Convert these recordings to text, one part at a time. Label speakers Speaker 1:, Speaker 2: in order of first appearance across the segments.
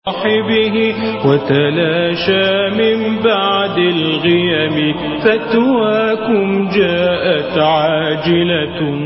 Speaker 1: صاحبه وتلاشى من بعد الغيم فتواكم جاءت عاجلة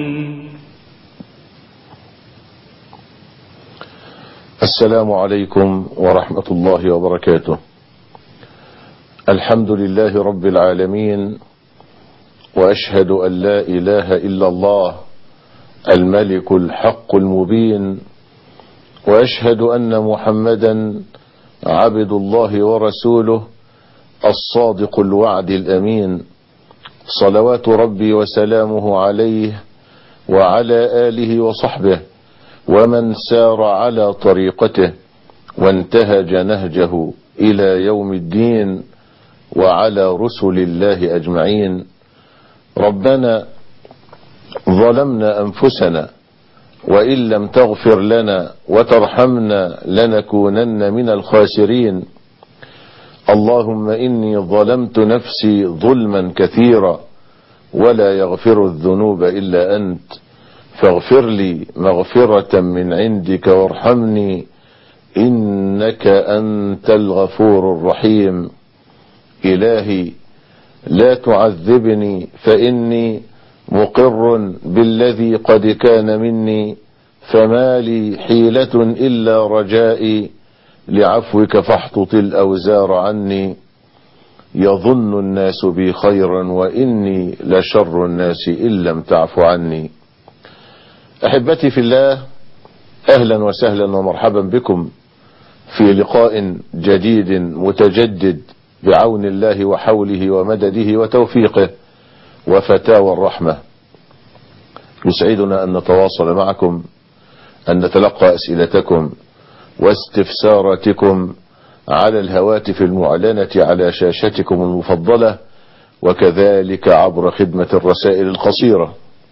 Speaker 2: السلام عليكم ورحمة الله وبركاته الحمد لله رب العالمين وأشهد أن لا إله إلا الله الملك الحق المبين وأشهد أن محمدا عبد الله ورسوله الصادق الوعد الأمين صلوات ربي وسلامه عليه وعلى آله وصحبه ومن سار على طريقته وانتهج نهجه إلى يوم الدين وعلى رسل الله أجمعين ربنا ظلمنا أنفسنا وإن لم تغفر لنا وترحمنا لنكونن من الخاسرين اللهم إني ظلمت نفسي ظلما كثيرا ولا يغفر الذنوب إلا أنت فاغفر لي مغفرة من عندك وارحمني إنك أنت الغفور الرحيم إلهي لا تعذبني فإني مقر بالذي قد كان مني فما لي حيلة إلا رجائي لعفوك فاحطط الأوزار عني يظن الناس بي خيرا وإني لشر الناس إن لم تعف عني أحبتي في الله أهلا وسهلا ومرحبا بكم في لقاء جديد متجدد بعون الله وحوله ومدده وتوفيقه وفتاوى الرحمة يسعدنا أن نتواصل معكم أن نتلقى أسئلتكم واستفساراتكم على الهواتف المعلنة على شاشتكم المفضلة وكذلك عبر خدمة الرسائل القصيرة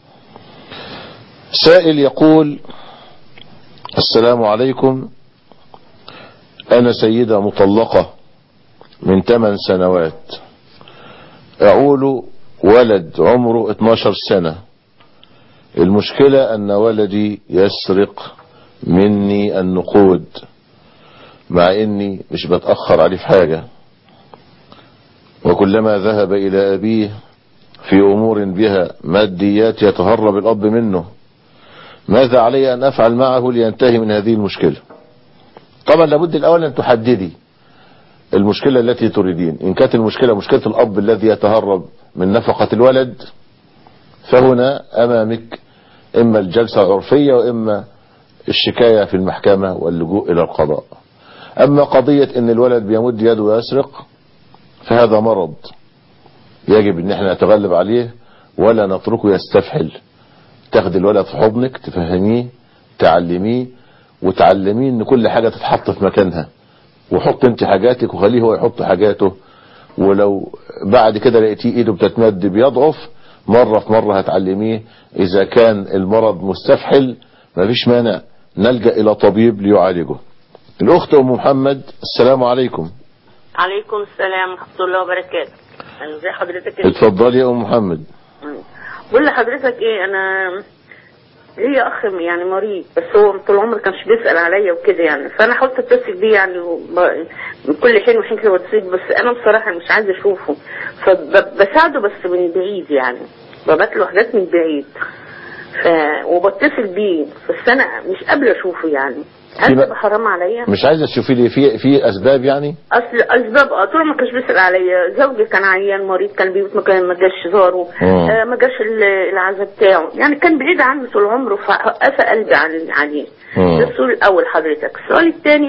Speaker 2: سائل يقول السلام عليكم أنا سيدة مطلقة من 8 سنوات أعول ولد عمره 12 سنة المشكلة أن ولدي يسرق مني النقود مع إني مش بتأخر عليه في حاجة وكلما ذهب إلى أبيه في أمور بها ماديات يتهرب الأب منه ماذا علي أن أفعل معه لينتهي من هذه المشكلة طبعا لابد الأول أن تحددي المشكلة التي تريدين إن كانت المشكلة مشكلة الأب الذي يتهرب من نفقة الولد فهنا أمامك إما الجلسة العرفية وإما الشكاية في المحكمة واللجوء إلى القضاء أما قضية إن الولد بيمد يده ويسرق فهذا مرض يجب إن احنا نتغلب عليه ولا نتركه يستفحل تاخد الولد في حضنك تفهميه تعلميه وتعلميه ان كل حاجة تتحط في مكانها وحط انت حاجاتك وخليه هو يحط حاجاته ولو بعد كده لقيتيه ايده بتتمد بيضعف مرة في مرة هتعلميه اذا كان المرض مستفحل مفيش مانع نلجأ الى طبيب ليعالجه الاخت ام محمد السلام عليكم
Speaker 3: عليكم السلام ورحمة الله وبركاته ازي حضرتك إيه؟
Speaker 2: اتفضلي يا ام محمد
Speaker 3: بقول لحضرتك ايه انا ليا اخ يعني مريض بس هو طول عمره كانش بيسال عليا وكده يعني فانا حاولت اتصل بيه يعني وب- من كل حين وحين كده بتصل بس انا بصراحه مش عايزه اشوفه فبساعده بس من بعيد يعني ببعت له حاجات من بعيد ف... وبتصل بيه بس انا مش قابله اشوفه يعني
Speaker 2: في
Speaker 3: هل
Speaker 2: بقى-
Speaker 3: ده حرام عليا؟
Speaker 2: مش عايزة تشوفي لي في في اسباب يعني
Speaker 3: اصل اسباب اه طول ما كانش بيسال عليا زوجي كان عيان مريض كان بيموت ما كان ما جاش زاره
Speaker 2: مم.
Speaker 3: آه ما جاش ال- العزاء بتاعه يعني كان بعيد عني طول عمره فقفى قلبي عن عليه
Speaker 2: مم.
Speaker 3: ده السؤال الاول حضرتك السؤال الثاني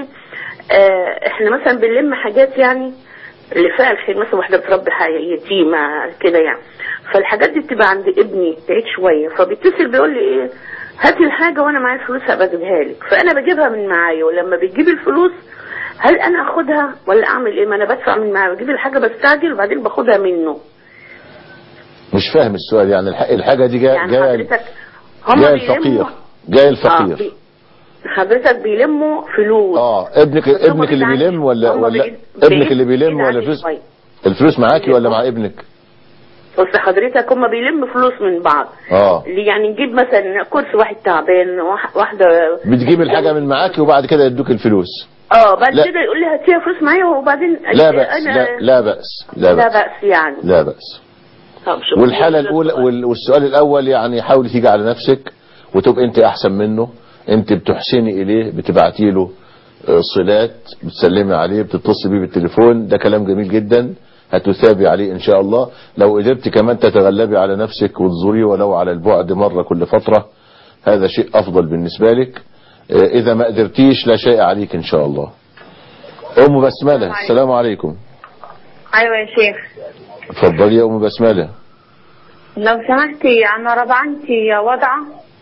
Speaker 3: آه احنا مثلا بنلم حاجات يعني اللي فيها الخير مثلا واحده بتربي حاجه يتيمه كده يعني فالحاجات دي بتبقى عند ابني بعيد شويه فبيتصل بيقول لي ايه هاتي الحاجه وانا معايا فلوس هبقى اجيبها لك فانا بجيبها من معايا ولما بتجيب الفلوس هل انا اخدها ولا اعمل ايه ما انا بدفع من معايا بجيب الحاجه بستعجل وبعدين باخدها منه
Speaker 2: مش فاهم السؤال يعني الح- الحاجة دي جاية
Speaker 3: يعني
Speaker 2: جاية
Speaker 3: حضرتك هم
Speaker 2: جاي
Speaker 3: بيلموا
Speaker 2: الفقير جاي
Speaker 3: آه
Speaker 2: الفقير
Speaker 3: بي... حضرتك بيلموا فلوس
Speaker 2: اه ابنك
Speaker 3: بس هم
Speaker 2: ابنك اللي
Speaker 3: بعيد
Speaker 2: بيلم ولا
Speaker 3: هم
Speaker 2: ولا
Speaker 3: بعيد-
Speaker 2: ابنك
Speaker 3: بعيد-
Speaker 2: اللي بيلم
Speaker 3: بعيد
Speaker 2: ولا
Speaker 3: عني
Speaker 2: فلوس
Speaker 3: شوية.
Speaker 2: الفلوس معاكي ولا مع ابنك
Speaker 3: بص حضرتك هم بيلموا فلوس من بعض
Speaker 2: اه
Speaker 3: اللي يعني نجيب مثلا كرسي واحد تعبان واح- واحده
Speaker 2: بتجيب الحاجة من معاكي وبعد كده يدوك الفلوس
Speaker 3: اه بعد
Speaker 2: لا.
Speaker 3: كده يقول لي هاتيها فلوس معايا وبعدين
Speaker 2: لا بأس لا, لا بأس لا
Speaker 3: لا
Speaker 2: بأس
Speaker 3: بأس يعني
Speaker 2: لا بأس
Speaker 3: طب شكراً.
Speaker 2: والحالة الأولى وال- والسؤال الأول يعني حاولي تيجي على نفسك وتبقى أنت أحسن منه أنت بتحسني إليه بتبعتي له آه، صلات بتسلمي عليه بتتصلي بيه بالتليفون ده كلام جميل جدا هتثابي عليه إن شاء الله لو قدرت كمان تتغلبي على نفسك وتزوريه ولو على البعد مرة كل فترة هذا شيء أفضل بالنسبة لك آه، إذا ما قدرتيش لا شيء عليك إن شاء الله أم بسملة السلام عليكم
Speaker 4: ايوه يا شيخ
Speaker 2: اتفضلي يا أم بسملة
Speaker 4: لو سمحتي انا ربعنتي وضعه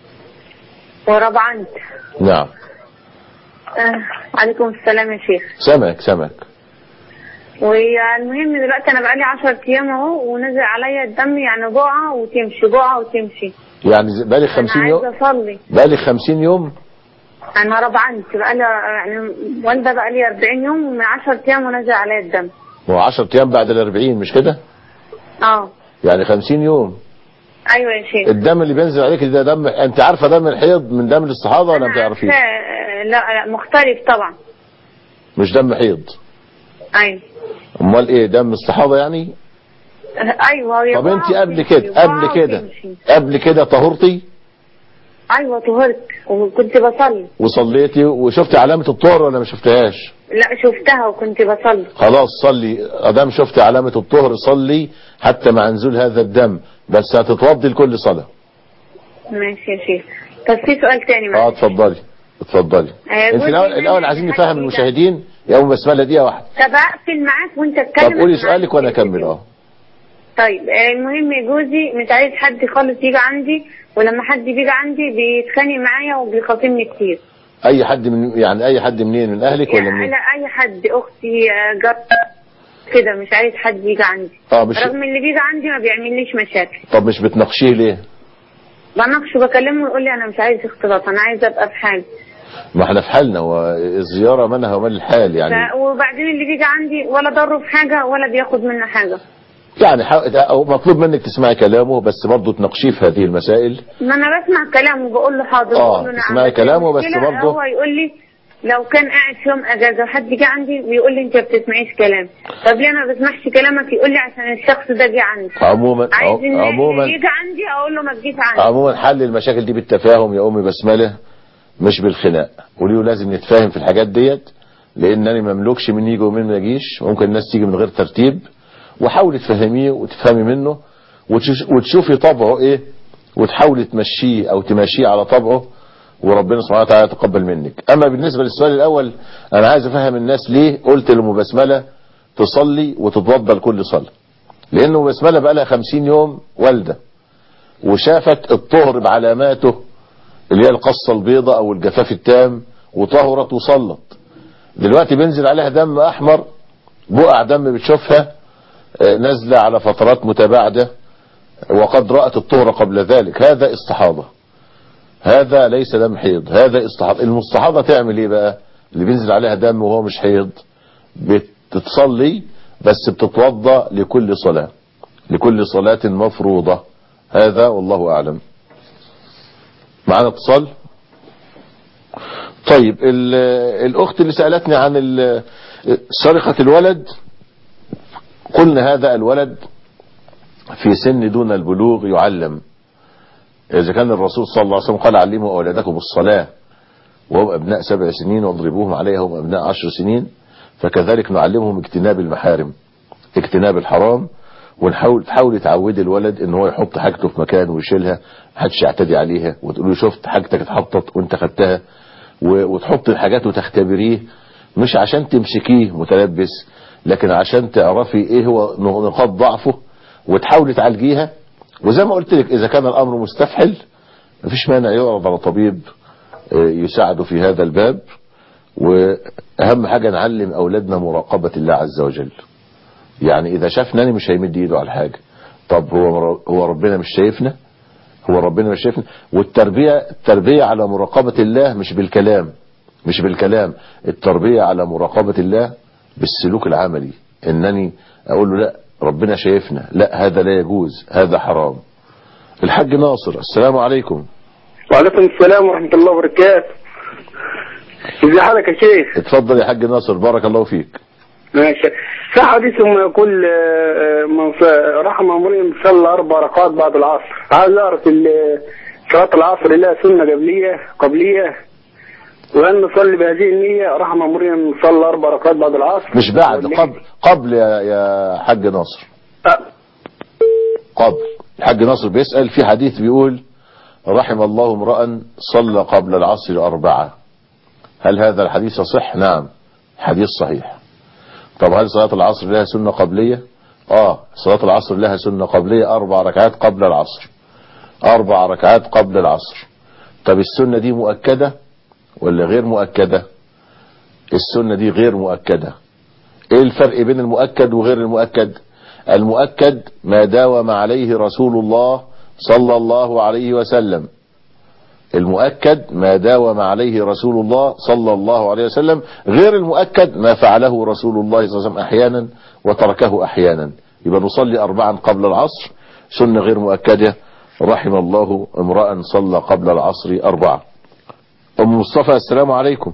Speaker 4: وربعنت
Speaker 2: نعم
Speaker 4: آه. عليكم السلام يا شيخ
Speaker 2: سمك سمك
Speaker 4: والمهم دلوقتي انا بقالي 10 ايام اهو ونزل عليا الدم يعني جوعه وتمشي جوعه وتمشي
Speaker 2: يعني زي- بقالي
Speaker 4: انا
Speaker 2: 50 يوم
Speaker 4: عايزه اصلي
Speaker 2: بقالي 50 يوم
Speaker 4: انا ربعنت بقالي يعني والده بقالي 40 يوم من 10 ايام ونزل عليا الدم
Speaker 2: هو 10 ايام بعد ال 40 مش كده؟
Speaker 4: اه
Speaker 2: يعني 50 يوم
Speaker 4: ايوه يا شيخ
Speaker 2: الدم اللي بينزل عليك ده دم انت عارفه دم الحيض من دم الاستحاضه ولا ما
Speaker 4: أنا
Speaker 2: بتعرفيش؟
Speaker 4: عارفة- لا لا مختلف طبعا
Speaker 2: مش دم حيض
Speaker 4: ايوه
Speaker 2: امال ايه دم استحاضه يعني؟
Speaker 4: ايوه هي
Speaker 2: طب
Speaker 4: جوعة
Speaker 2: انت قبل
Speaker 4: وتمشي،
Speaker 2: كده
Speaker 4: جوعة
Speaker 2: قبل كده
Speaker 4: وتمشي.
Speaker 2: قبل كده طهرتي
Speaker 4: ايوه طهرت وكنت بصلي
Speaker 2: وصليتي وشفتي علامه الطهر ولا ما شفتهاش؟
Speaker 4: لا شفتها وكنت بصلي
Speaker 2: خلاص صلي ادام شفتي علامه الطهر صلي حتى مع نزول هذا الدم بس هتتوضي لكل صلاه
Speaker 4: ماشي يا شيخ طب في سؤال تاني
Speaker 2: اه
Speaker 4: معلش
Speaker 2: اتفضلي اتفضلي
Speaker 4: آه،
Speaker 2: انت
Speaker 4: جوزي
Speaker 2: الاول
Speaker 4: نزل
Speaker 2: الاول عايزين
Speaker 4: حاجة
Speaker 2: نفهم
Speaker 4: جديدة.
Speaker 2: المشاهدين يا ام بسمله دقيقه واحده
Speaker 4: طب اقفل معاك وانت اتكلم
Speaker 2: طب قولي
Speaker 4: عشان
Speaker 2: سؤالك وانا
Speaker 4: عندي
Speaker 2: اكمل
Speaker 4: فيديو.
Speaker 2: اه
Speaker 4: طيب آه، المهم جوزي مش عايز حد خالص يجي عندي ولما حد بيجي عندي بيتخانق معايا وبيخاصمني كتير
Speaker 2: اي حد من يعني اي حد منين من اهلك ولا
Speaker 4: يعني
Speaker 2: منين
Speaker 4: لا اي حد اختي آه، جار كده مش عايز حد يجي عندي
Speaker 2: اه مش
Speaker 4: رغم اللي بيجي عندي ما بيعمليش مشاكل
Speaker 2: طب مش بتناقشيه ليه
Speaker 4: بناقشه بكلمه يقول لي انا مش عايز اختلاط انا عايز ابقى في حالي
Speaker 2: ما احنا في حالنا والزياره منها ومن الحال يعني
Speaker 4: ف... وبعدين اللي بيجي عندي ولا ضره في حاجه ولا بياخد منه حاجه
Speaker 2: يعني حا- ده- أو مطلوب منك تسمعي كلامه بس برضه تناقشيه في هذه المسائل
Speaker 4: ما انا بسمع كلامه وبقول له حاضر
Speaker 2: آه،
Speaker 4: بقول له نعم
Speaker 2: تسمعي
Speaker 4: بس
Speaker 2: كلامه بس
Speaker 4: المشكلة
Speaker 2: برضه-
Speaker 4: هو يقول لي لو كان قاعد في يوم اجازه وحد جه عندي بيقول لي انت ما بتسمعيش كلام طب ليه انا ما بسمعش كلامك يقول لي عشان الشخص ده جه عندي
Speaker 2: عموما
Speaker 4: عايز ان
Speaker 2: عموما
Speaker 4: يجي عندي اقول له ما تجيش عندي
Speaker 2: عموما حل المشاكل دي بالتفاهم يا امي بسمله مش بالخناق قولي له لازم نتفاهم في الحاجات ديت لانني مملوكش مين يجي ومين ما يجيش ممكن الناس تيجي من غير ترتيب وحاولي تفهميه وتفهمي منه وتش- وتشوفي طبعه ايه وتحاولي تمشيه او تمشيه على طبعه وربنا سبحانه وتعالى يتقبل منك اما بالنسبه للسؤال الاول انا عايز افهم الناس ليه قلت لام بسمله تصلي وتتوضا لكل صلاه لانه بسمله بقى لها 50 يوم والده وشافت الطهر بعلاماته اللي هي القصة البيضاء او الجفاف التام وطهرت وصلت دلوقتي بينزل عليها دم احمر بقع دم بتشوفها آه، نازلة على فترات متباعدة وقد رأت الطهر قبل ذلك هذا استحاضة هذا ليس دم حيض هذا استحاضة المستحاضة تعمل ايه بقى اللي بينزل عليها دم وهو مش حيض بتتصلي بس بتتوضا لكل صلاة لكل صلاة مفروضة هذا والله أعلم معنا اتصال طيب ال- الأخت اللي سألتني عن ال- سرقة الولد قلنا هذا الولد في سن دون البلوغ يعلم إذا كان الرسول صلى الله عليه وسلم قال علموا أولادكم الصلاة وهم أبناء سبع سنين واضربوهم عليها وهم أبناء عشر سنين فكذلك نعلمهم اجتناب المحارم اجتناب الحرام ونحاول تحاول تعودي الولد ان هو يحط حاجته في مكان ويشيلها محدش يعتدي عليها وتقول له شفت حاجتك اتحطت وانت خدتها و- وتحط الحاجات وتختبريه مش عشان تمسكيه متلبس لكن عشان تعرفي ايه هو نقاط ضعفه وتحاولي تعالجيها وزي ما قلت لك اذا كان الامر مستفحل مفيش مانع يعرض على طبيب آه، يساعده في هذا الباب واهم حاجة نعلم اولادنا مراقبة الله عز وجل يعني اذا شافناني مش هيمد ايده على حاجة طب هو هو ربنا مش شايفنا هو ربنا مش شايفنا والتربية التربية على مراقبة الله مش بالكلام مش بالكلام التربية على مراقبة الله بالسلوك العملي انني اقول له لا ربنا شايفنا لا هذا لا يجوز هذا حرام الحاج ناصر السلام عليكم
Speaker 5: وعليكم السلام ورحمة الله وبركاته ازي حالك يا شيخ
Speaker 2: اتفضل يا حاج ناصر بارك الله فيك
Speaker 5: ماشي صح حديث ما يقول آه، من ف- رحم امرئ صلى اربع ركعات بعد العصر عايز اعرف ال- صلاه العصر لها سنه قبليه قبليه وهل نصلي بهذه النيه رحم امرئ صلى اربع ركعات بعد العصر
Speaker 2: مش بعد
Speaker 5: ولا-
Speaker 2: قبل قبل يا يا حاج ناصر
Speaker 5: آه،
Speaker 2: قبل الحاج ناصر بيسأل في حديث بيقول رحم الله امرأ صلى قبل العصر أربعة هل هذا الحديث صح نعم حديث صحيح طب هل صلاة العصر لها سنة قبلية اه صلاة العصر لها سنة قبلية أربع ركعات قبل العصر أربع ركعات قبل العصر طب السنة دي مؤكدة ولا غير مؤكدة السنة دي غير مؤكدة ايه الفرق بين المؤكد وغير المؤكد المؤكد ما داوم عليه رسول الله صلى الله عليه وسلم المؤكد ما داوم عليه رسول الله صلى الله عليه وسلم غير المؤكد ما فعله رسول الله صلى الله عليه وسلم احيانا وتركه احيانا يبقى نصلي اربعا قبل العصر سنة غير مؤكدة رحم الله امرأ صلى قبل العصر اربعة ام مصطفى السلام عليكم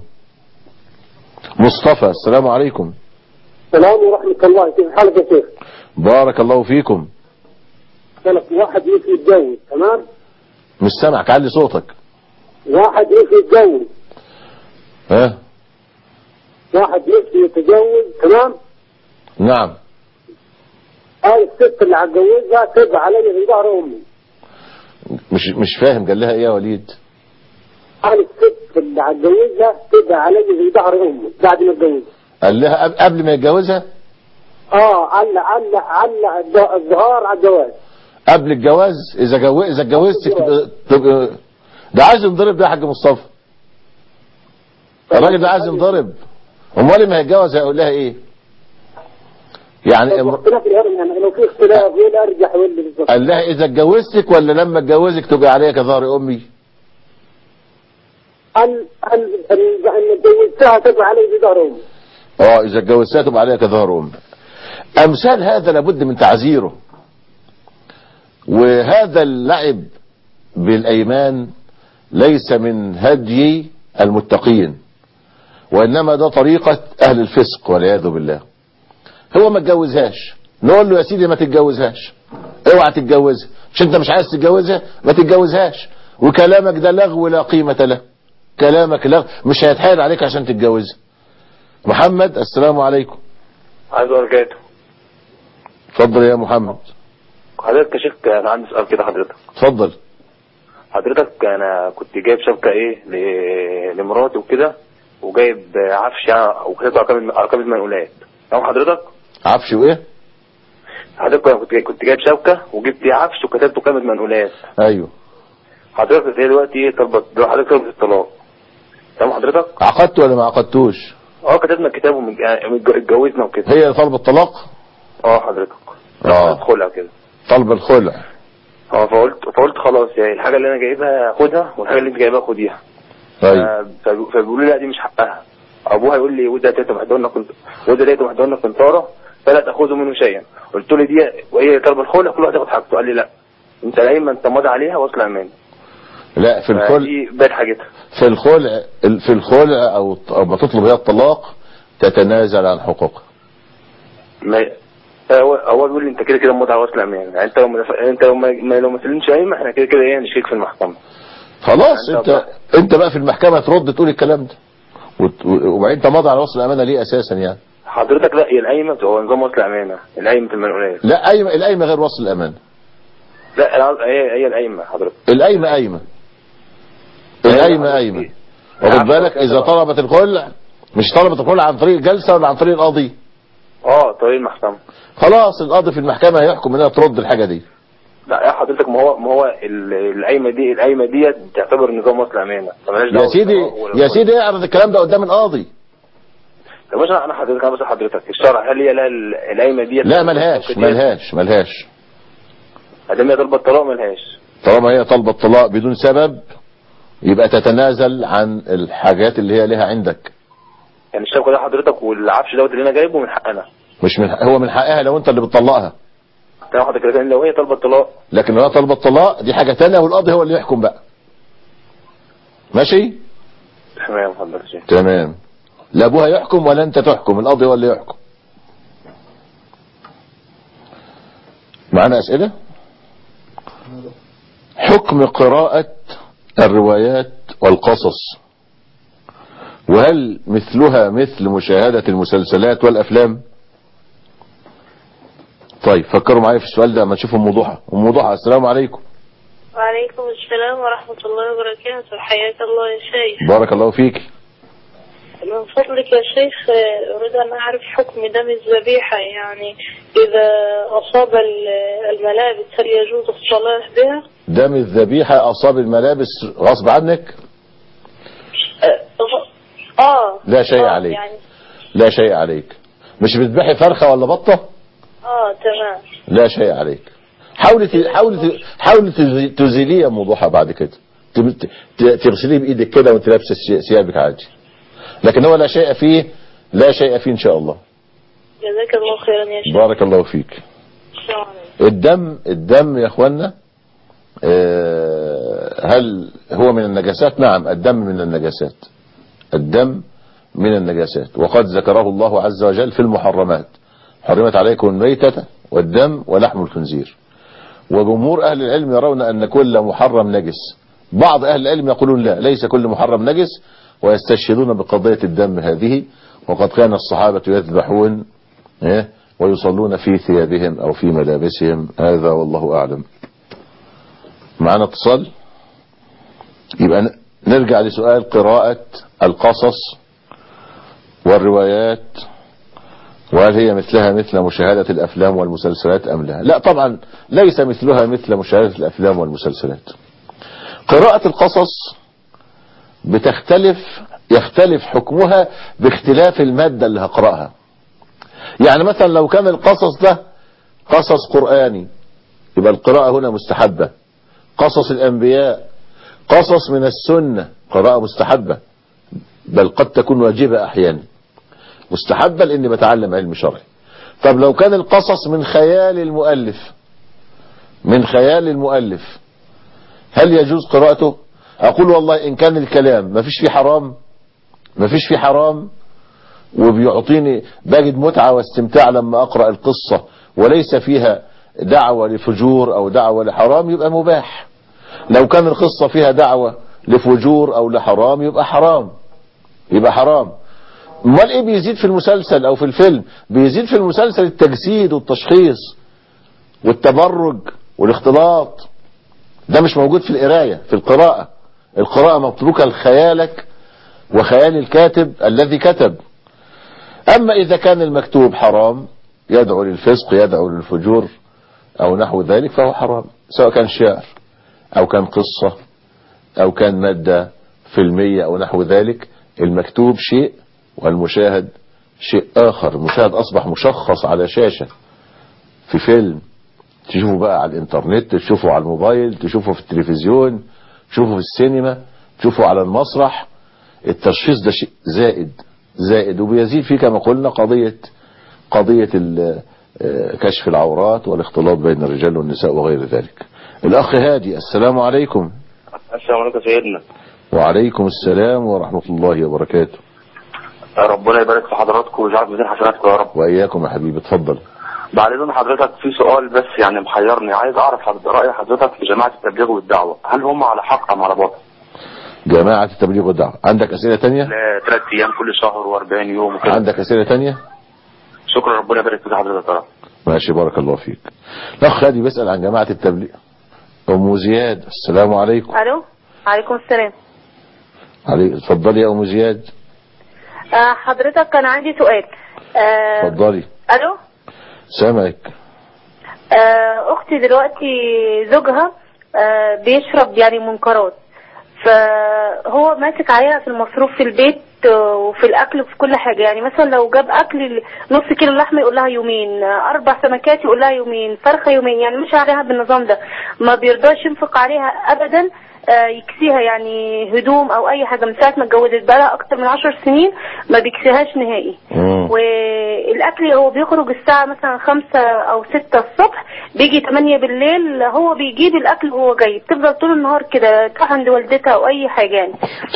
Speaker 2: مصطفى السلام عليكم
Speaker 6: السلام ورحمة الله كيف حالك يا شيخ؟
Speaker 2: بارك الله فيكم
Speaker 6: قالك واحد يجي يتجوز تمام؟
Speaker 2: مش سامعك علي صوتك
Speaker 6: واحد يجي يتجوز
Speaker 2: ها
Speaker 6: واحد يجي يتجوز تمام؟
Speaker 2: نعم
Speaker 6: هاي الست اللي هتجوزها تبقى علي من ظهر امي
Speaker 2: مش مش فاهم قال لها ايه يا وليد
Speaker 6: هاي الست اللي هتجوزها تبقى علي من ظهر امي بعد ما اتجوزها
Speaker 2: قال لها قبل- قبل ما يتجوزها
Speaker 6: اه علق علق علق الد- الظهار على الجواز
Speaker 2: قبل الجواز اذا جو... اذا اتجوزت تبقى... تبقى ده عايز ينضرب ده يا حاج مصطفى الراجل ده عايز ينضرب امال ما هيتجوز هيقول لها ايه يعني
Speaker 6: طب
Speaker 2: امر...
Speaker 6: اختلاف الهرم يعني لو في اختلاف وين ارجح وين اللي بالظبط
Speaker 2: قال لها اذا اتجوزتك ولا لما اتجوزك تبقى عليا كظهر امي
Speaker 6: ان ان ان ان اتجوزتها تبقى علي من ظهر امي
Speaker 2: اه اذا اتجوزتها تبقى عليها كظهر امي امثال هذا لابد من تعزيره وهذا اللعب بالايمان ليس من هدي المتقين وانما ده طريقة اهل الفسق والعياذ بالله هو ما اتجوزهاش نقول له يا سيدي ما تتجوزهاش اوعى تتجوزها مش انت مش عايز تتجوزها ما تتجوزهاش وكلامك ده لغو لا قيمة له كلامك لغو مش هيتحايل عليك عشان تتجوزها محمد السلام عليكم
Speaker 7: عايز بركاته
Speaker 2: اتفضل يا محمد
Speaker 7: حضرتك يا شيخ انا عندي سؤال كده حضرتك
Speaker 2: اتفضل
Speaker 7: حضرتك انا كنت جايب شبكه ايه ل- لمراتي وكده وجايب عفش يعني وكتبت ارقام ارقام المنقولات تمام حضرتك
Speaker 2: عفش وايه
Speaker 7: حضرتك أنا كنت جاي- كنت جايب شبكه وجبت عفش وكتبت كام المنقولات
Speaker 2: ايوه
Speaker 7: حضرتك هي دلوقتي ايه طلبت دلوقتي حضرتك طلبت الطلاق تمام حضرتك
Speaker 2: عقدت ولا ما عقدتوش
Speaker 7: اه كتبنا الكتاب ومج- يعني متج- اتجوزنا وكده
Speaker 2: هي طلب الطلاق
Speaker 7: اه حضرتك
Speaker 2: اه
Speaker 7: ادخلها كده
Speaker 2: طلب الخلع
Speaker 7: اه فقلت فقلت خلاص يعني الحاجه اللي انا جايبها خدها والحاجه اللي انت جايبها خديها
Speaker 2: طيب
Speaker 7: ف- فبيقولوا لي لا دي مش حقها ابوها يقول لي وده تيتا محضرنا كنت وده تيتا محضرنا كنتاره فلا تاخذوا منه شيئا قلت له دي وهي طلب الخلع كل واحد ياخد حاجته قال لي لا انت دايما انت ماضي عليها واصل امان
Speaker 2: لا في الخلع
Speaker 7: دي بقت حاجتها
Speaker 2: في الخلع في الخلع او او ما تطلب هي الطلاق تتنازل عن حقوقها
Speaker 7: ما هو هو بيقول لي انت كده كده ماضي على واصل امان يعني انت لو ما انت لو ما ما- لو ما سلمتش قايمه احنا كده كده ايه نشيك في المحكمه
Speaker 2: خلاص
Speaker 7: أنت
Speaker 2: انت انت بقى في المحكمة ترد تقول الكلام ده وت- وبعدين انت ماضي على وصل الامانة ليه اساسا يعني
Speaker 7: حضرتك لا هي القايمه هو نظام وصل امانه القايمه المنقولات
Speaker 2: لا قايمة القايمة غير وصل الامانة
Speaker 7: لا أنا قصدي هي هي القايمه حضرتك
Speaker 2: القايمة قايمة القايمة قايمة واخد بالك اذا طلبت الخلع مش طلبت الخلع عن طريق الجلسة ولا عن طريق القاضي
Speaker 7: اه طريق المحكمه
Speaker 2: خلاص القاضي في المحكمة هيحكم انها ترد الحاجة دي
Speaker 7: لا يا حضرتك ما هو ما هو ال- القايمه دي القايمه ديت تعتبر نظام وصل امانه فمالهاش
Speaker 2: يا
Speaker 7: دعوه
Speaker 2: سيدي
Speaker 7: بالطلاق ولا
Speaker 2: يا
Speaker 7: بالخلع.
Speaker 2: سيدي اعرض الكلام ده قدام القاضي
Speaker 7: طب مش انا حضرتك انا بس حضرتك الشرع هل هي لها ال- القايمه ديت
Speaker 2: لا ملهاش ملهاش ملهاش
Speaker 7: ادام هي طالبه الطلاق ملهاش
Speaker 2: طالما هي طالبة الطلاق بدون سبب يبقى تتنازل عن الحاجات اللي هي لها عندك
Speaker 7: يعني الشبكه ده حضرتك والعفش دوت اللي انا جايبه من حقنا
Speaker 2: مش من هو من حقها لو انت اللي بتطلقها
Speaker 7: تمام حضرتك لكن لو هي طالبه الطلاق
Speaker 2: لكن لو هي طالبة الطلاق دي حاجة تانية والقاضي هو اللي يحكم بقى ماشي
Speaker 7: تمام حضرتك شيخ
Speaker 2: تمام لا ابوها يحكم ولا انت تحكم القاضي هو اللي يحكم معنا اسئله حكم قراءة الروايات والقصص وهل مثلها مثل مشاهدة المسلسلات والافلام طيب فكروا معايا في السؤال ده اما تشوفوا موضوعها وموضوعها السلام عليكم
Speaker 8: وعليكم السلام ورحمة الله وبركاته حياك الله يا شيخ
Speaker 2: بارك الله فيك
Speaker 8: من فضلك يا شيخ آه، أريد أن أعرف حكم دم الذبيحة يعني إذا أصاب ال- الملابس هل يجوز الصلاة بها؟
Speaker 2: دم الذبيحة اصاب الملابس غصب عنك
Speaker 8: آه آه
Speaker 2: لا شيء
Speaker 8: آه،
Speaker 2: عليك.
Speaker 8: يعني
Speaker 2: لا شيء عليك مش بتذبحي فرخة ولا بطة
Speaker 8: آه تمام
Speaker 2: لا شيء عليك حاولي ت- حاولي ت- حاولي تز- تزيليه موضوعها بعد كده تب- ت- ت- تغسليه بايدك كده وانت لابسه الثي- ثيابك عادي لكن هو لا شيء فيه لا شيء فيه ان شاء الله
Speaker 8: جزاك الله خيرا يا شيخ
Speaker 2: بارك الله فيك
Speaker 8: السلام عليكم
Speaker 2: الدم الدم يا اخوانا آه، هل هو من النجاسات نعم الدم من النجاسات الدم من النجاسات وقد ذكره الله عز وجل في المحرمات حرمت عليكم الميتة والدم ولحم الخنزير وجمهور أهل العلم يرون أن كل محرم نجس بعض أهل العلم يقولون لا ليس كل محرم نجس ويستشهدون بقضية الدم هذه وقد كان الصحابة يذبحون إيه، ويصلون في ثيابهم أو في ملابسهم هذا والله أعلم معنا اتصال يبقى ن- نرجع لسؤال قراءة القصص والروايات وهل هي مثلها مثل مشاهدة الأفلام والمسلسلات أم لا لا طبعا ليس مثلها مثل مشاهدة الأفلام والمسلسلات قراءة القصص بتختلف يختلف حكمها باختلاف المادة اللي هقرأها يعني مثلا لو كان القصص ده قصص قرآني يبقى القراءة هنا مستحبة قصص الأنبياء قصص من السنة قراءة مستحبة بل قد تكون واجبة أحيانا مستحبة لأني بتعلم علم شرعي طب لو كان القصص من خيال المؤلف من خيال المؤلف هل يجوز قراءته أقول والله إن كان الكلام ما فيش فيه حرام ما فيش فيه حرام وبيعطيني بجد متعة واستمتاع لما أقرأ القصة وليس فيها دعوة لفجور أو دعوة لحرام يبقى مباح لو كان القصة فيها دعوة لفجور أو لحرام يبقى حرام يبقى حرام امال ايه بيزيد في المسلسل او في الفيلم بيزيد في المسلسل التجسيد والتشخيص والتبرج والاختلاط ده مش موجود في القراية في القراءة القراءة متروكة لخيالك وخيال الكاتب الذي كتب اما اذا كان المكتوب حرام يدعو للفسق يدعو للفجور او نحو ذلك فهو حرام سواء كان شعر او كان قصة او كان مادة فيلمية او نحو ذلك المكتوب شيء والمشاهد شيء اخر المشاهد اصبح مشخص على شاشة في فيلم تشوفه بقى على الانترنت تشوفه على الموبايل تشوفه في التلفزيون تشوفه في السينما تشوفه على المسرح التشخيص ده شيء زائد زائد وبيزيد فيه كما قلنا قضية قضية ال- آه، كشف العورات والاختلاط بين الرجال والنساء وغير ذلك الأخ هادي السلام عليكم
Speaker 7: السلام عليكم سيدنا
Speaker 2: وعليكم السلام ورحمة الله وبركاته
Speaker 7: ربنا يبارك في حضراتكم ويجعل في ميزان حسناتكم يا رب
Speaker 2: وإياكم يا حبيبي اتفضل
Speaker 7: بعد اذن حضرتك في سؤال بس يعني محيرني عايز اعرف حضرتك راي حضرتك في جماعه التبليغ والدعوه هل هم على حق ام على باطل؟
Speaker 2: جماعة التبليغ والدعوة عندك أسئلة تانية
Speaker 7: ثلاث ايام كل شهر و40 يوم وكده
Speaker 2: عندك أسئلة تانية
Speaker 7: شكرا ربنا يبارك في حضرتك يا رب
Speaker 2: ماشي بارك الله فيك الأخ هادي بيسأل عن جماعة التبليغ أم زياد السلام عليكم
Speaker 9: الو عليكم السلام
Speaker 2: علي اتفضلي يا أم زياد
Speaker 9: آه حضرتك كان عندي سؤال آه
Speaker 2: اتفضلي
Speaker 9: الو
Speaker 2: سامعك
Speaker 9: آه اختي دلوقتي زوجها آه بيشرب يعني منكرات فهو ماسك عليها في المصروف في البيت آه، وفي الاكل وفي كل حاجه يعني مثلا لو جاب اكل نص كيلو لحمه يقول لها يومين آه، اربع سمكات يقول لها يومين فرخه يومين يعني مش عليها بالنظام ده ما بيرضاش ينفق عليها ابدا آه، يكسيها يعني هدوم او اي حاجه من ساعه ما اتجوزت بقى اكتر من عشر سنين ما بيكسيهاش نهائي
Speaker 2: مم.
Speaker 9: والاكل هو بيخرج الساعه مثلا خمسة او ستة الصبح بيجي تمانية بالليل هو بيجيب الاكل وهو جاي بتفضل طول النهار كده تروح عند والدتها او اي حاجه يعني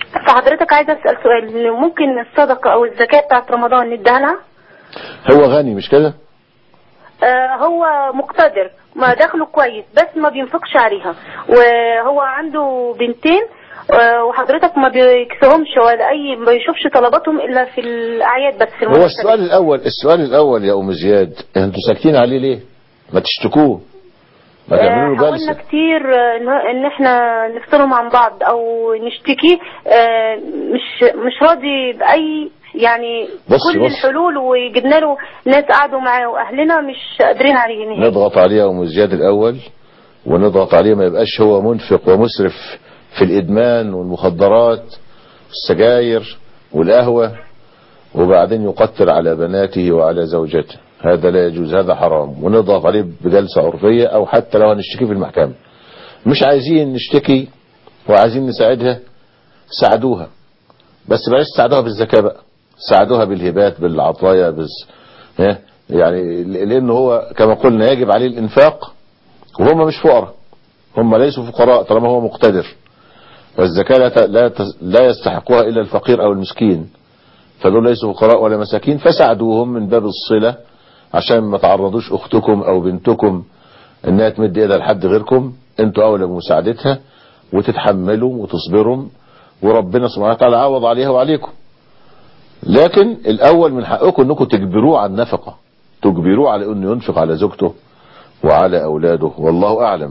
Speaker 9: فحضرتك عايزة أسأل سؤال ممكن الصدقة أو الزكاة بتاعت رمضان نديها لها؟
Speaker 2: هو غني مش كده
Speaker 9: آه، هو مقتدر ما دخله كويس بس ما بينفقش عليها وهو عنده بنتين آه، وحضرتك ما بيكسهمش ولا اي ما بيشوفش طلباتهم الا في الاعياد بس في
Speaker 2: هو
Speaker 9: المناسبات.
Speaker 2: السؤال الاول السؤال الاول يا ام زياد انتوا ساكتين عليه ليه ما تشتكوه ما
Speaker 9: آه،
Speaker 2: تعملوا له
Speaker 9: حاولنا
Speaker 2: جلسه
Speaker 9: كتير آه، ان ان احنا نفصلهم عن بعض او نشتكي آه، مش مش راضي باي يعني
Speaker 2: بص-
Speaker 9: كل
Speaker 2: بص.
Speaker 9: الحلول وجبنا له ناس قعدوا معاه واهلنا مش قادرين عليه نهائي
Speaker 2: نضغط عليه يا ام زياد الاول ونضغط عليه ما يبقاش هو منفق ومسرف في الادمان والمخدرات والسجاير والقهوه وبعدين يقتل على بناته وعلى زوجته هذا لا يجوز هذا حرام ونضغط عليه بجلسه عرفيه او حتى لو هنشتكي في المحكمه مش عايزين نشتكي وعايزين نساعدها ساعدوها بس بلاش تساعدوها بالزكاه بقى ساعدوها بالهبات بالعطايا بز... ها؟ يعني لان هو كما قلنا يجب عليه الانفاق وهم مش فقراء هم ليسوا فقراء طالما هو مقتدر والزكاة لا ت- لا ت- لا يستحقها إلا الفقير أو المسكين فدول ليسوا فقراء ولا مساكين فساعدوهم من باب الصلة عشان ما تعرضوش أختكم أو بنتكم إنها تمد إيدها لحد غيركم أنتوا أولى بمساعدتها وتتحملوا وتصبروا وربنا سبحانه وتعالى عوض عليها وعليكم لكن الأول من حقكم أنكم تجبروه على النفقة تجبروه على أنه ينفق على زوجته وعلى أولاده والله أعلم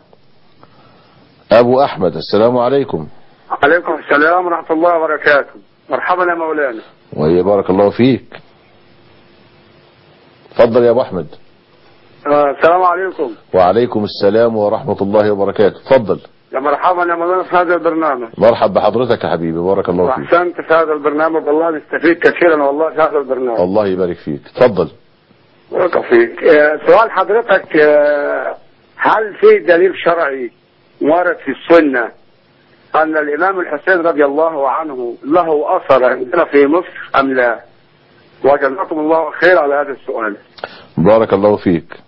Speaker 2: أبو أحمد السلام عليكم
Speaker 5: عليكم السلام ورحمة الله وبركاته مرحبا يا مولانا
Speaker 2: وهي بارك الله فيك تفضل يا أبو أحمد
Speaker 5: آه السلام عليكم
Speaker 2: وعليكم السلام ورحمة الله وبركاته تفضل
Speaker 5: يا مرحبا يا مولانا في هذا البرنامج
Speaker 2: مرحب بحضرتك يا حبيبي بارك الله فيك
Speaker 5: واحسنت في هذا البرنامج والله نستفيد كثيرا والله في هذا البرنامج
Speaker 2: الله يبارك فيك تفضل
Speaker 5: بارك فيك آه سؤال حضرتك آه هل في دليل شرعي ورد في السنة أن الإمام الحسين رضي الله عنه له أثر عندنا في مصر أم لا؟ وجزاكم الله خير على هذا السؤال.
Speaker 2: بارك الله فيك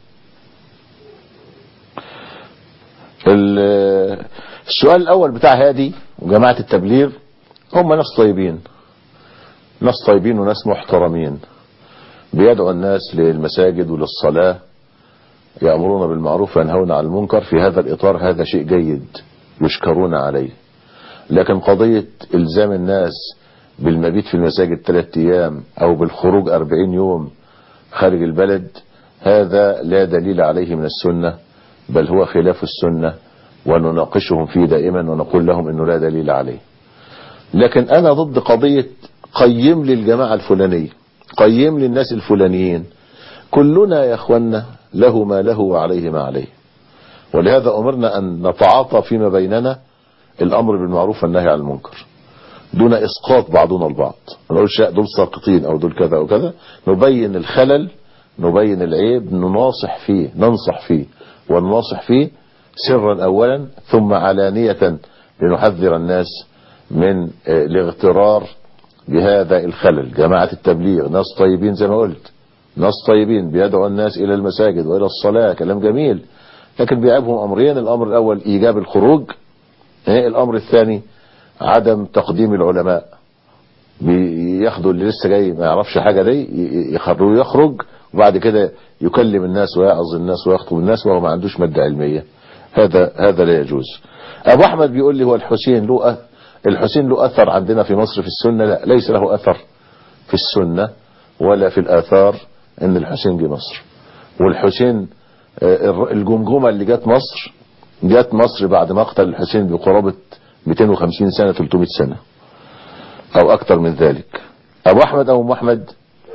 Speaker 2: ال- السؤال الأول بتاع هادي وجماعة التبليغ هم ناس طيبين ناس طيبين وناس محترمين بيدعو الناس للمساجد وللصلاة يأمرون بالمعروف وينهون عن المنكر في هذا الإطار هذا شيء جيد يشكرون عليه لكن قضية إلزام الناس بالمبيت في المساجد ثلاثة أيام أو بالخروج أربعين يوم خارج البلد هذا لا دليل عليه من السنة بل هو خلاف السنة ونناقشهم فيه دائما ونقول لهم انه لا دليل عليه لكن انا ضد قضية قيم لي الجماعة الفلانية قيم لي الناس الفلانيين كلنا يا اخوانا له ما له وعليه ما عليه ولهذا امرنا ان نتعاطى فيما بيننا الامر بالمعروف والنهي عن المنكر دون اسقاط بعضنا البعض ما نقولش لا دول ساقطين او دول كذا او كذا نبين الخلل نبين العيب نناصح فيه ننصح فيه ونناصح فيه سرا اولا ثم علانية لنحذر الناس من آه، الاغترار بهذا الخلل جماعة التبليغ ناس طيبين زي ما قلت ناس طيبين بيدعو الناس الى المساجد والى الصلاة كلام جميل لكن بيعيبهم امرين الامر الاول ايجاب الخروج آه، الامر الثاني عدم تقديم العلماء بياخدوا اللي لسه جاي ما يعرفش حاجة دي يخرجوا يخرج وبعد كده يكلم الناس ويعظ الناس ويخطب الناس وهو ما عندوش مادة علمية هذا هذا لا يجوز ابو احمد بيقول لي هو الحسين له أ- الحسين له اثر عندنا في مصر في السنة لا ليس له اثر في السنة ولا في الاثار ان الحسين جه مصر والحسين آه، الر- الجمجمة اللي جت مصر جت مصر بعد مقتل الحسين بقرابة 250 سنة 300 سنة او اكتر من ذلك ابو احمد او ام احمد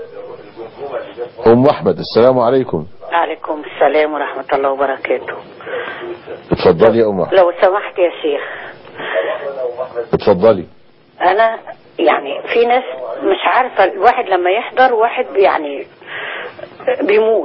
Speaker 2: ام احمد السلام عليكم
Speaker 10: عليكم السلام ورحمة الله وبركاته
Speaker 2: اتفضلي يا ام احمد
Speaker 10: لو سمحت يا شيخ
Speaker 2: اتفضلي
Speaker 10: أنا يعني في ناس مش عارفة الواحد لما يحضر واحد يعني بيموت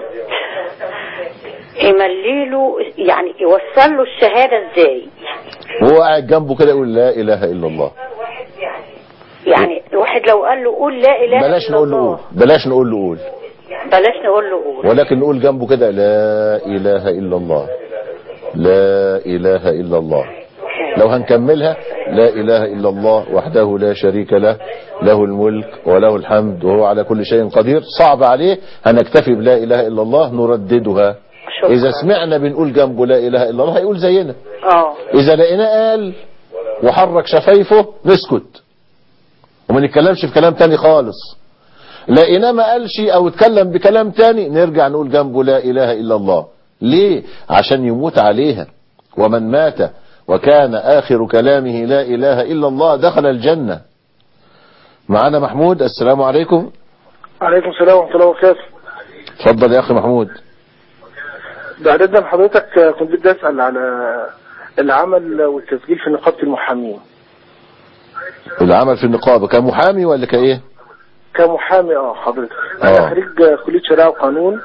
Speaker 10: يمليله يعني يوصل له الشهادة ازاي
Speaker 2: وهو قاعد جنبه كده يقول لا اله الا الله
Speaker 10: يعني الواحد لو قال له قول لا إله
Speaker 2: بلاش
Speaker 10: إلا
Speaker 2: نقول له قول
Speaker 10: الله
Speaker 2: بلاش نقول له قول
Speaker 10: بلاش نقول له قول
Speaker 2: ولكن نقول جنبه كده لا اله الا الله لا اله الا الله لو هنكملها لا إله إلا الله وحده لا شريك له له الملك وله الحمد وهو على كل شيء قدير صعب عليه هنكتفي بلا إله إلا الله نرددها إذا سمعنا بنقول جنبه لا إله إلا الله هيقول زينا
Speaker 11: اه
Speaker 2: إذا لقيناه قال وحرك شفايفه نسكت وما نتكلمش في كلام تاني خالص لقيناه ما قالش او اتكلم بكلام تاني نرجع نقول جنبه لا اله الا الله ليه عشان يموت عليها ومن مات وكان اخر كلامه لا اله الا الله دخل الجنة معنا محمود السلام عليكم
Speaker 12: عليكم السلام ورحمة الله وبركاته
Speaker 2: اتفضل يا اخي محمود
Speaker 12: بعد ده حضرتك آه، كنت بدي أسأل على العمل والتسجيل في نقابة المحامين
Speaker 2: العمل في النقابة كمحامي ولا كايه
Speaker 12: كمحامي اه حضرتك
Speaker 2: آه.
Speaker 12: أنا خريج آه، كلية شريعة وقانون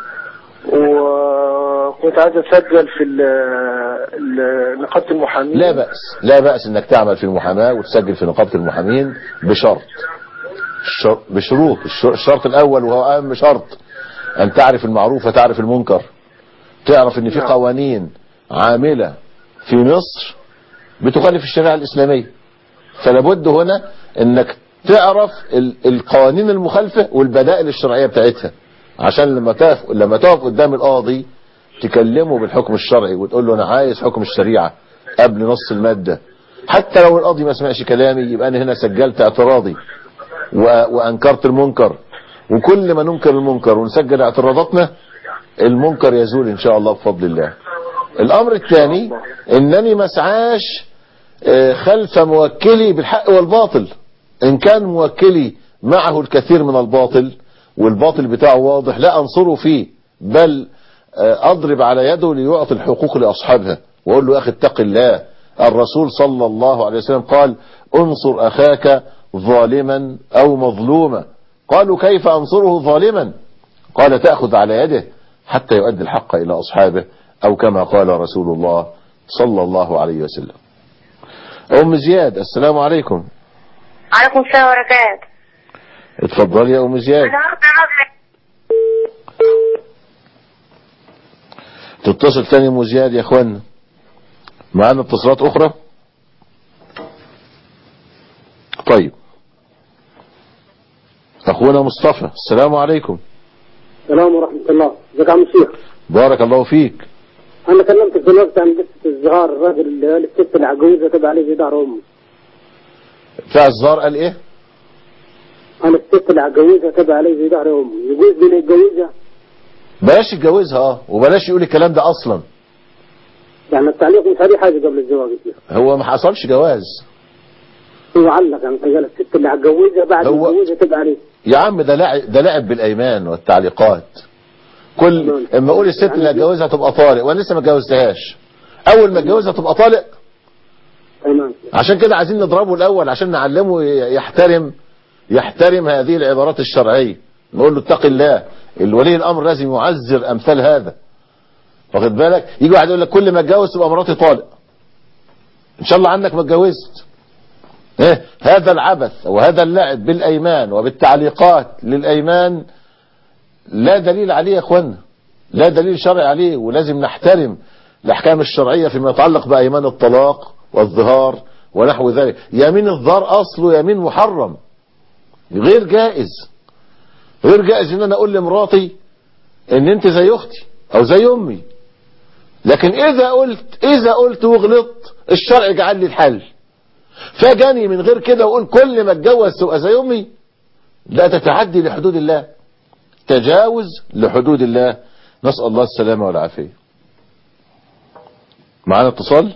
Speaker 12: وكنت عايز أسجل في ال- ال- نقابة المحامين
Speaker 2: لا بأس لا بأس انك تعمل في المحاماة وتسجل في نقابة المحامين بشرط الشر- بشروط الشر- الشرط الاول وهو اهم شرط ان تعرف المعروف وتعرف المنكر تعرف ان في قوانين عاملة في مصر بتخالف الشريعة الاسلامية فلابد هنا انك تعرف ال- القوانين المخالفة والبدائل الشرعية بتاعتها عشان لما تقف لما تقف قدام القاضي تكلمه بالحكم الشرعي وتقول له انا عايز حكم الشريعة قبل نص المادة حتى لو القاضي ما سمعش كلامي يبقى انا هنا سجلت اعتراضي و- وانكرت المنكر وكل ما ننكر المنكر ونسجل اعتراضاتنا المنكر يزول ان شاء الله بفضل الله الامر الثاني انني ما اسعاش آه، خلف موكلي بالحق والباطل ان كان موكلي معه الكثير من الباطل والباطل بتاعه واضح لا انصره فيه بل آه، اضرب على يده ليعطي الحقوق لاصحابها واقول له يا اخي اتق الله الرسول صلى الله عليه وسلم قال انصر اخاك ظالما او مظلوما قالوا كيف انصره ظالما قال تأخذ على يده حتى يؤدي الحق الى اصحابه او كما قال رسول الله صلى الله عليه وسلم ام زياد السلام عليكم
Speaker 13: عليكم السلام وبركاته
Speaker 2: اتفضلي يا ام زياد تتصل تاني ام زياد يا اخوانا معانا اتصالات اخرى طيب اخونا مصطفى السلام عليكم
Speaker 6: السلام ورحمة الله ازيك يا عم الشيخ
Speaker 2: بارك الله فيك
Speaker 6: انا كلمتك دلوقتي عن قصة الزهار الراجل اللي قال الست اللي عجوزة تبقى عليه في ظهر امه
Speaker 2: بتاع الزهر قال ايه
Speaker 6: انا الست اللي عجوزة تبقى عليه في ظهر امه يجوز بين يتجوزها
Speaker 2: بلاش يتجوزها اه وبلاش يقول الكلام ده اصلا
Speaker 6: يعني التعليق مش عليه حاجة قبل الزواج يا شيخ
Speaker 2: هو ما حصلش جواز
Speaker 6: هو علق يعني قال الست اللي عجوزة بعد ما
Speaker 2: هو-
Speaker 6: يتجوزها تبقى عليه
Speaker 2: يا عم ده لعب ده لعب بالايمان والتعليقات كل اما اقول الست اللي هتجوزها تبقى طالق وانا لسه ما اتجوزتهاش اول ما اتجوزها تبقى طالق
Speaker 6: تمام
Speaker 2: عشان كده عايزين نضربه الاول عشان نعلمه ي- يحترم يحترم هذه العبارات الشرعيه نقول له اتق الله الولي الامر لازم يعزر امثال هذا واخد بالك يجي واحد يقول لك كل ما اتجوز تبقى مراتي طالق ان شاء الله عنك ما اتجوزت ايه هذا العبث وهذا اللعب بالايمان وبالتعليقات للايمان لا دليل عليه يا اخوانا لا دليل شرعي عليه ولازم نحترم الاحكام الشرعيه فيما يتعلق بايمان الطلاق والظهار ونحو ذلك يمين الظهار اصله يمين محرم غير جائز غير جائز ان انا اقول لمراتي ان انت زي اختي او زي امي لكن اذا قلت اذا قلت وغلطت الشرع جعل لي الحل فجاني من غير كده واقول كل ما اتجوز تبقى زي امي لا تتعدي لحدود الله تجاوز لحدود الله نسأل الله السلامة والعافية معانا اتصال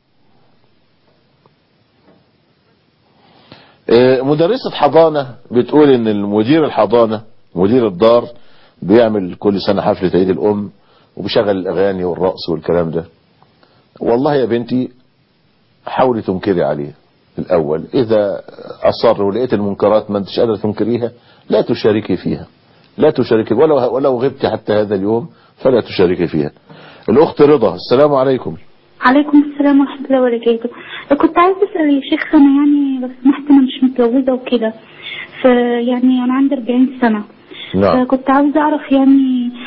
Speaker 2: آه، مدرسة حضانة بتقول ان المدير الحضانة مدير الدار بيعمل كل سنة حفلة عيد الام وبيشغل الاغاني والرقص والكلام ده والله يا بنتي حاولي تنكري عليه الاول اذا اصر ولقيت المنكرات ما انتش قادره تنكريها لا تشاركي فيها لا تشاركي ولو ولو غبت حتى هذا اليوم فلا تشاركي فيها الاخت رضا السلام عليكم
Speaker 14: عليكم السلام ورحمة الله وبركاته كنت عايزة أسأل يا شيخ أنا يعني لو سمحت أنا مش متجوزة وكده فيعني أنا عندي 40 سنة
Speaker 2: نعم
Speaker 14: فكنت عاوزة أعرف يعني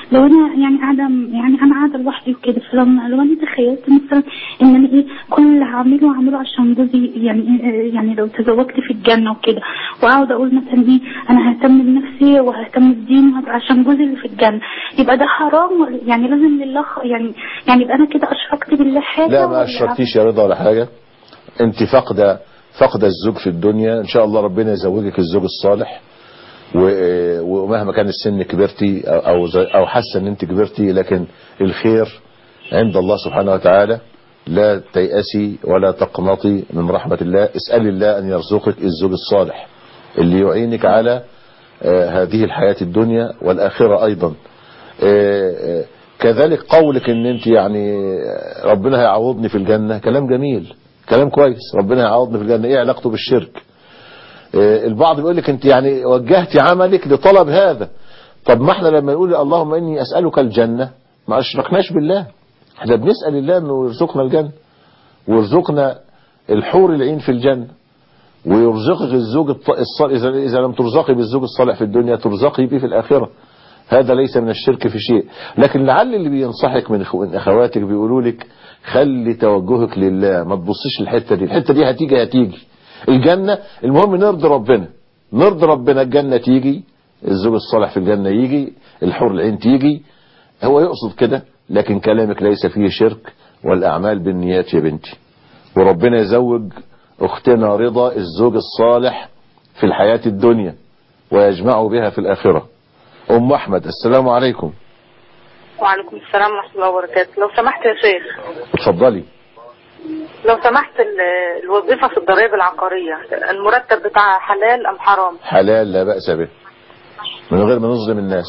Speaker 14: لو انا يعني قاعده يعني انا قاعده لوحدي وكده فلما لو انا تخيلت مثلا ان انا ايه كل اللي هعمله هعمله عشان جوزي يعني إيه يعني لو تزوجت في الجنه وكده واقعد اقول مثلا ايه انا ههتم بنفسي وههتم بديني وهبقى عشان جوزي اللي في الجنه يبقى ده حرام ولا- يعني لازم لله خ- يعني يعني يبقى انا كده اشركت بالله حاجه
Speaker 2: لا ما
Speaker 14: ولا-
Speaker 2: اشركتيش يا رضا ولا حاجة انت فاقدة فاقدة الزوج في الدنيا ان شاء الله ربنا يزوجك الزوج الصالح و- ومهما كان السن كبرتي او او زي- او حاسه ان انت كبرتي لكن الخير عند الله سبحانه وتعالى لا تيأسي ولا تقنطي من رحمة الله اسأل الله ان يرزقك الزوج الصالح اللي يعينك على آه، هذه الحياة الدنيا والآخرة أيضا آه، آه، كذلك قولك ان انت يعني آه، ربنا هيعوضني في الجنة كلام جميل كلام كويس ربنا هيعوضني في الجنة ايه علاقته بالشرك آه، البعض بيقول لك انت يعني وجهتي عملك لطلب هذا طب ما احنا لما نقول اللهم اني اسألك الجنة ما اشركناش بالله احنا بنسأل الله انه يرزقنا الجنة ويرزقنا الحور العين في الجنة ويرزقك الزوج الط- الصالح إذا, إذا لم ترزقي بالزوج الصالح في الدنيا ترزقي به في الآخرة هذا ليس من الشرك في شيء لكن لعل اللي بينصحك من إخو- من أخواتك بيقولوا لك خلي توجهك لله ما تبصيش الحتة دي الحتة دي هتيجي هتيجي الجنة المهم نرضي ربنا نرضي ربنا الجنة تيجي الزوج الصالح في الجنة يجي الحور العين تيجي هو يقصد كده لكن كلامك ليس فيه شرك والأعمال بالنيات يا بنتي وربنا يزوج أختنا رضا الزوج الصالح في الحياة الدنيا ويجمع بها في الآخرة أم أحمد السلام عليكم
Speaker 11: وعليكم السلام ورحمة الله وبركاته لو سمحت يا شيخ
Speaker 2: اتفضلي
Speaker 11: لو سمحت ال- الوظيفة في الضرائب العقارية المرتب بتاعها حلال أم حرام
Speaker 2: حلال لا بأس به من غير ما نظلم الناس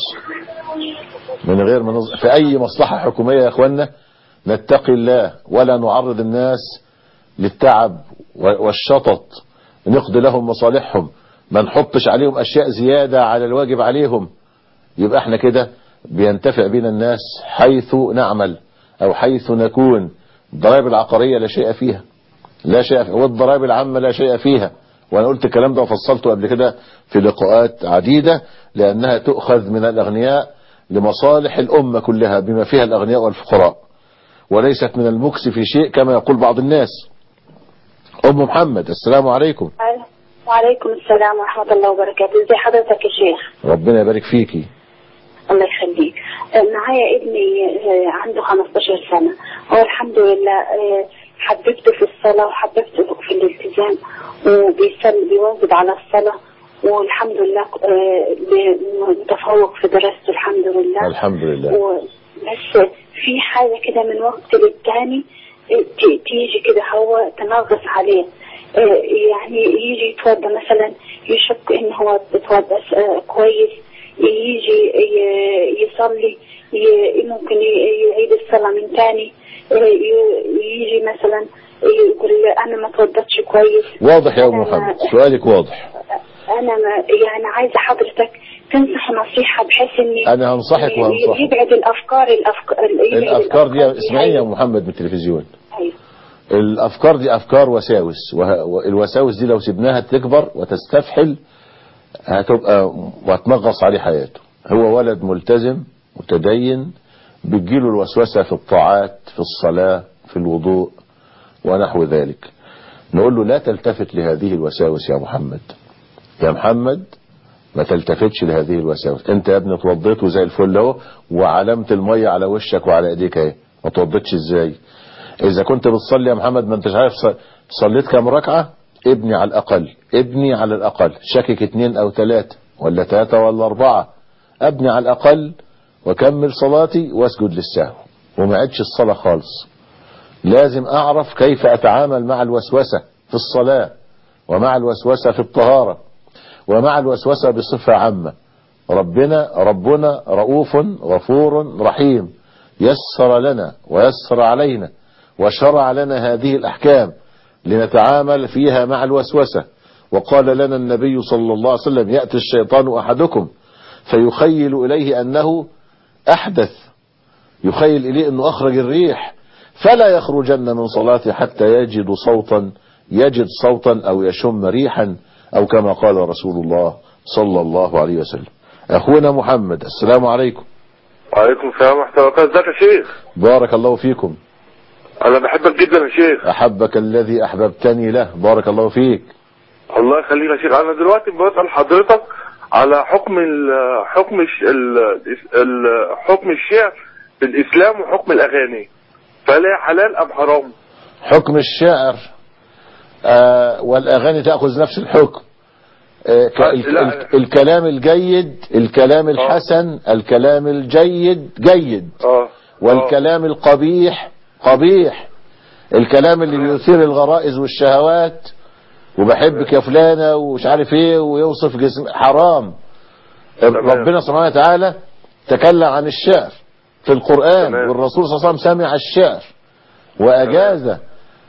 Speaker 2: من غير ما نظلم في أي مصلحة حكومية يا أخوانا نتقي الله ولا نعرض الناس للتعب و- والشطط نقضي لهم مصالحهم ما نحطش عليهم أشياء زيادة على الواجب عليهم يبقى احنا كده بينتفع بنا الناس حيث نعمل أو حيث نكون الضرائب العقارية لا شيء فيها لا شيء فيها والضرائب العامة لا شيء فيها وانا قلت الكلام ده وفصلته قبل كده في لقاءات عديدة لانها تؤخذ من الاغنياء لمصالح الامة كلها بما فيها الاغنياء والفقراء وليست من المكس في شيء كما يقول بعض الناس ام محمد السلام عليكم
Speaker 15: وعليكم السلام ورحمة الله وبركاته ازي حضرتك يا شيخ
Speaker 2: ربنا يبارك فيكي
Speaker 15: الله يخليك آه، معايا ابني آه، عنده 15 سنة هو الحمد لله آه، حببته في الصلاة وحببته في الالتزام وبيصلي بيواظب على الصلاة والحمد لله آه، ب- متفوق في دراسته الحمد لله
Speaker 2: الحمد لله
Speaker 15: و- بس في حاجة كده من وقت للتاني آه، ت- تيجي كده هو تنغص عليه آه، يعني يجي يتوضى مثلا يشك ان هو بيتوضى آه، كويس يجي ي- يصلي ي- ممكن ي- يعيد الصلاة من تاني آه، ي- يجي مثلا يقول انا ما توضتش كويس
Speaker 2: واضح يا ام
Speaker 15: أنا ما-
Speaker 2: محمد سؤالك واضح
Speaker 15: انا ما يعني عايزه حضرتك تنصح نصيحه بحيث ان
Speaker 2: أنا هنصحك
Speaker 15: ي-
Speaker 2: وهنصحك.
Speaker 15: يبعد الافكار الافكار يبعد
Speaker 2: الافكار دي
Speaker 15: الأفكار
Speaker 2: اسمعيني يا ام محمد من التلفزيون
Speaker 15: أيوة.
Speaker 2: الافكار دي افكار وساوس وه- والوساوس دي لو سيبناها تكبر وتستفحل هتبقى وهتنغص عليه حياته هو ولد ملتزم متدين بتجيله الوسوسة في الطاعات في الصلاة في الوضوء ونحو ذلك نقول له لا تلتفت لهذه الوساوس يا محمد يا محمد ما تلتفتش لهذه الوساوس انت يا ابني اتوضيت وزي الفل اهو وعلامة المية على وشك وعلى ايديك اهي ما اتوضيتش ازاي اذا كنت بتصلي يا محمد ما انتش عارف ص- صليت كام ركعة ابني على الاقل ابني على الاقل شكك اتنين او تلاتة ولا تلاتة ولا اربعة ابني على الاقل واكمل صلاتي واسجد للسهو وما عدش الصلاة خالص لازم اعرف كيف اتعامل مع الوسوسة في الصلاة ومع الوسوسة في الطهارة ومع الوسوسة بصفة عامة ربنا ربنا رؤوف غفور رحيم يسر لنا ويسر علينا وشرع لنا هذه الأحكام لنتعامل فيها مع الوسوسة وقال لنا النبي صلى الله عليه وسلم يأتي الشيطان أحدكم فيخيل إليه أنه أحدث يخيل إليه أنه أخرج الريح فلا يخرجن من صلاته حتى يجد صوتا يجد صوتا أو يشم ريحا أو كما قال رسول الله صلى الله عليه وسلم أخونا محمد السلام عليكم
Speaker 16: وعليكم السلام ورحمة الله وبركاته ازيك يا شيخ
Speaker 2: بارك الله فيكم
Speaker 16: انا بحبك جدا يا شيخ
Speaker 2: أحبك الذي أحببتني له بارك الله فيك
Speaker 16: الله يخليك يا شيخ انا دلوقتي بسأل حضرتك على حكم ال حكم الش- ال ال حكم الشعر في الاسلام وحكم الاغاني فهل هي حلال ام حرام
Speaker 2: حكم الشعر آه والأغاني تأخذ نفس الحكم آه ك- ال-
Speaker 16: لا.
Speaker 2: ال- الكلام الجيد الكلام الحسن الكلام الجيد جيد
Speaker 16: اه
Speaker 2: والكلام القبيح قبيح الكلام اللي بيثير الغرائز والشهوات وبحبك يا فلانة ومش عارف ايه ويوصف جسم حرام ربنا سبحانه وتعالى تكلم عن الشعر في القرآن والرسول صلى الله عليه وسلم سمع الشعر وأجازه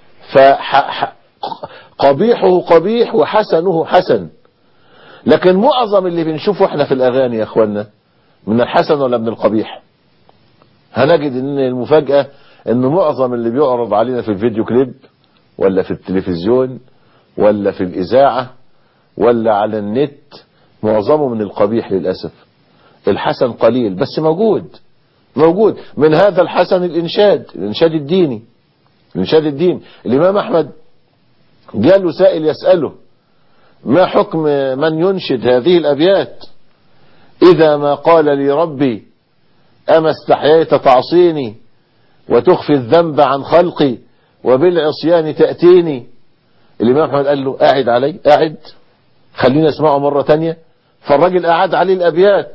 Speaker 2: فقبيحه قبيح وحسنه حسن لكن معظم اللي بنشوفه احنا في الأغاني يا اخوانا من الحسن ولا من القبيح هنجد ان المفاجأة ان معظم اللي بيعرض علينا في الفيديو كليب ولا في التلفزيون ولا في الإذاعة ولا على النت معظمه من القبيح للأسف الحسن قليل بس موجود موجود من هذا الحسن الإنشاد الإنشاد الديني الإنشاد الديني الإمام أحمد جاله سائل يسأله ما حكم من ينشد هذه الأبيات إذا ما قال لي ربي أما استحييت تعصيني وتخفي الذنب عن خلقي وبالعصيان تأتيني الإمام أحمد قال له قاعد علي قاعد خلينا اسمعه مرة تانية فالراجل أعاد عليه الأبيات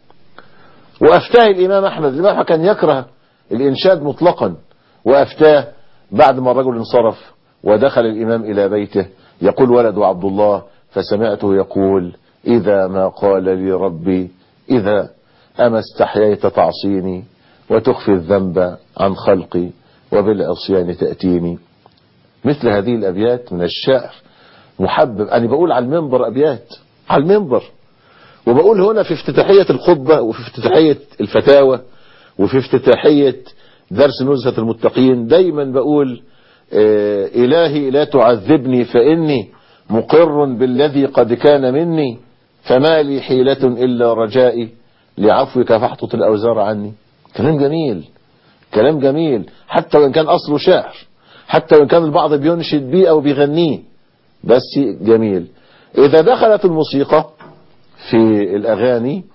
Speaker 2: وأفتاه الإمام أحمد الإمام أحمد كان يكره الإنشاد مطلقا وأفتاه بعد ما الرجل انصرف ودخل الإمام إلى بيته يقول ولد عبد الله فسمعته يقول إذا ما قال لي ربي إذا أما استحييت تعصيني وتخفي الذنب عن خلقي وبالعصيان تأتيني مثل هذه الأبيات من الشعر محبب أنا بقول على المنبر أبيات على المنبر وبقول هنا في افتتاحية الخطبة وفي افتتاحية الفتاوى وفي افتتاحية درس نزهة المتقين دايما بقول آه إلهي لا تعذبني فإني مقر بالذي قد كان مني فما لي حيلة إلا رجائي لعفوك فاحطط الأوزار عني كلام جميل كلام جميل حتى وإن كان أصله شعر حتى وإن كان البعض بينشد بيه أو بيغنيه بس جميل إذا دخلت الموسيقى في الأغاني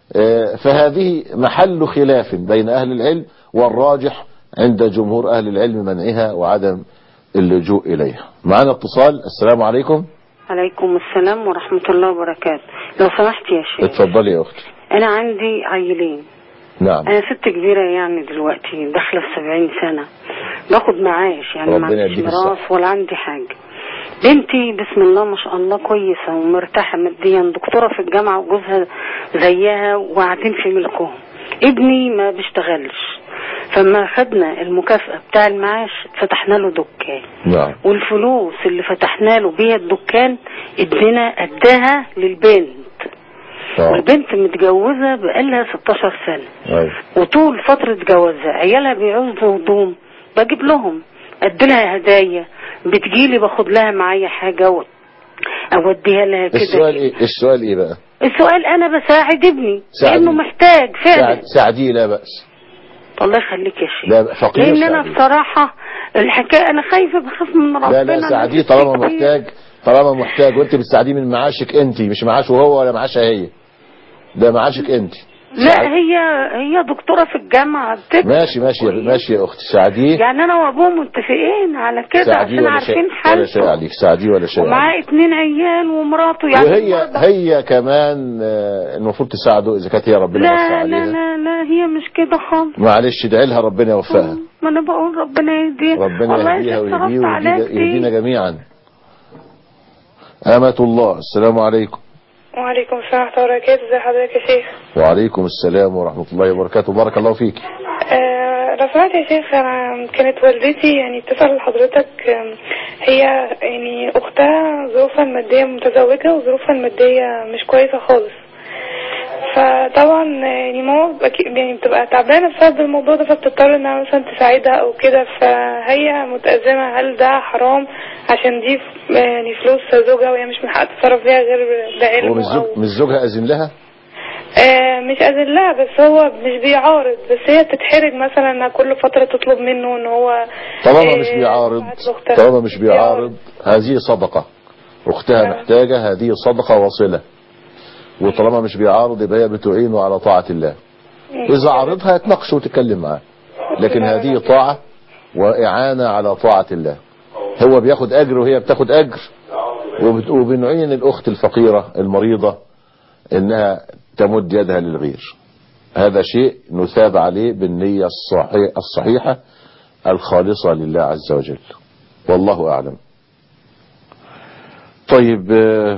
Speaker 2: فهذه محل خلاف بين أهل العلم والراجح عند جمهور أهل العلم منعها وعدم اللجوء إليها معنا اتصال السلام عليكم
Speaker 17: عليكم السلام ورحمة الله وبركاته لو سمحت يا شيخ
Speaker 2: اتفضلي يا أختي
Speaker 17: أنا عندي عيلين
Speaker 2: نعم
Speaker 17: أنا ست كبيرة يعني دلوقتي داخلة في سبعين سنة باخد معاش يعني ما
Speaker 2: ربنا
Speaker 17: عنديش
Speaker 2: يديك
Speaker 17: ميراث ولا عندي حاجة بنتي بسم الله ما شاء الله كويسة ومرتاحة ماديا دكتورة في الجامعة وجوزها زيها وقاعدين في ملكهم ابني ما بيشتغلش فما خدنا المكافأة بتاع المعاش فتحنا له دكان
Speaker 2: نعم
Speaker 17: والفلوس اللي فتحنا له بيها الدكان ادينا اداها للبنت والبنت متجوزة بقالها 16 سنة
Speaker 2: أيوة.
Speaker 17: وطول فترة جوازها عيالها بيعوزوا هدوم بجيب لهم اديلها هدايا بتجيلي باخد لها معايا حاجة و... اوديها لها كده
Speaker 2: السؤال إيه السؤال إيه بقى
Speaker 17: السؤال انا بساعد ابني
Speaker 2: ساعديه.
Speaker 17: لانه محتاج فعلا
Speaker 2: ساعد- ساعديه لا بأس
Speaker 17: الله يخليك يا شيخ
Speaker 2: لا فقير
Speaker 17: لان انا
Speaker 2: ساعديه.
Speaker 17: بصراحة الحكاية انا خايفة بخاف من ربنا
Speaker 2: لا لا
Speaker 17: أنا
Speaker 2: ساعديه
Speaker 17: نفسي
Speaker 2: طالما
Speaker 17: كتير.
Speaker 2: محتاج طالما محتاج وانت بتساعديه من معاشك انت مش معاشه هو ولا معاشها هي ده معاشك انت
Speaker 17: لا هي هي دكتورة في الجامعة بتدرس
Speaker 2: ماشي ماشي يا- ماشي يا اختي ساعديه
Speaker 17: يعني انا وابوه متفقين على كده
Speaker 2: ساعديه
Speaker 17: عشان
Speaker 2: ولا
Speaker 17: عارفين
Speaker 2: شيء ولا شيء
Speaker 17: حالته
Speaker 2: عليك ساعديه ولا شيء عليك
Speaker 17: ومعاه اتنين عيال ومراته يعني
Speaker 2: وهي
Speaker 17: برضه-
Speaker 2: هي كمان آه، المفروض تساعده اذا كانت هي ربنا وسع
Speaker 17: لا لا
Speaker 2: عليها
Speaker 17: لا لا هي مش كده خالص
Speaker 2: معلش ادعي لها ربنا يوفقها
Speaker 17: ما انا بقول ربنا يهديها
Speaker 2: ربنا
Speaker 17: والله
Speaker 2: يهديها
Speaker 17: صرفت
Speaker 2: ويهديه
Speaker 17: عليها
Speaker 2: ويهدينا
Speaker 17: كتير.
Speaker 2: يهدينا جميعا أمة الله السلام عليكم
Speaker 8: وعليكم السلام ورحمة الله وبركاته ازي حضرتك يا شيخ
Speaker 2: وعليكم السلام ورحمة الله وبركاته بارك الله فيك
Speaker 8: آه، لو سمحت يا شيخ انا كانت والدتي يعني تسأل حضرتك آم، هي يعني اختها ظروفها المادية متزوجة وظروفها المادية مش كويسة خالص فطبعا يعني ماما أكيد يعني بتبقى تعبانة بسبب الموضوع ده فبتضطر انها مثلا تساعدها او كده فهي متأزمة هل ده حرام عشان دي ف- يعني فلوس زوجها وهي مش من حقها تتصرف فيها غير
Speaker 2: هو
Speaker 8: بعلمه
Speaker 2: مش زوج
Speaker 8: او
Speaker 2: مش زوجها أذن لها
Speaker 8: آه مش اذن لها بس هو مش بيعارض بس هي تتحرج مثلا انها كل فتره تطلب منه ان هو
Speaker 2: طالما
Speaker 8: آه،
Speaker 2: مش بيعارض
Speaker 8: يبعت لأختها.
Speaker 2: طالما مش بيعارض هذه صدقة أختها محتاجة هذه صدقة واصلة وطالما مش بيعارض يبقى هي بتعينه على طاعة الله إذا عارضها يتناقش وتتكلم معاه لكن هذه طاعة وإعانة على طاعة الله هو بياخد أجر وهي بتاخد أجر وبت- وبنعين الأخت الفقيرة المريضة إنها تمد يدها للغير هذا شيء نثاب عليه بالنية الصحي- الصحيحة الخالصة لله عز وجل والله أعلم طيب آه،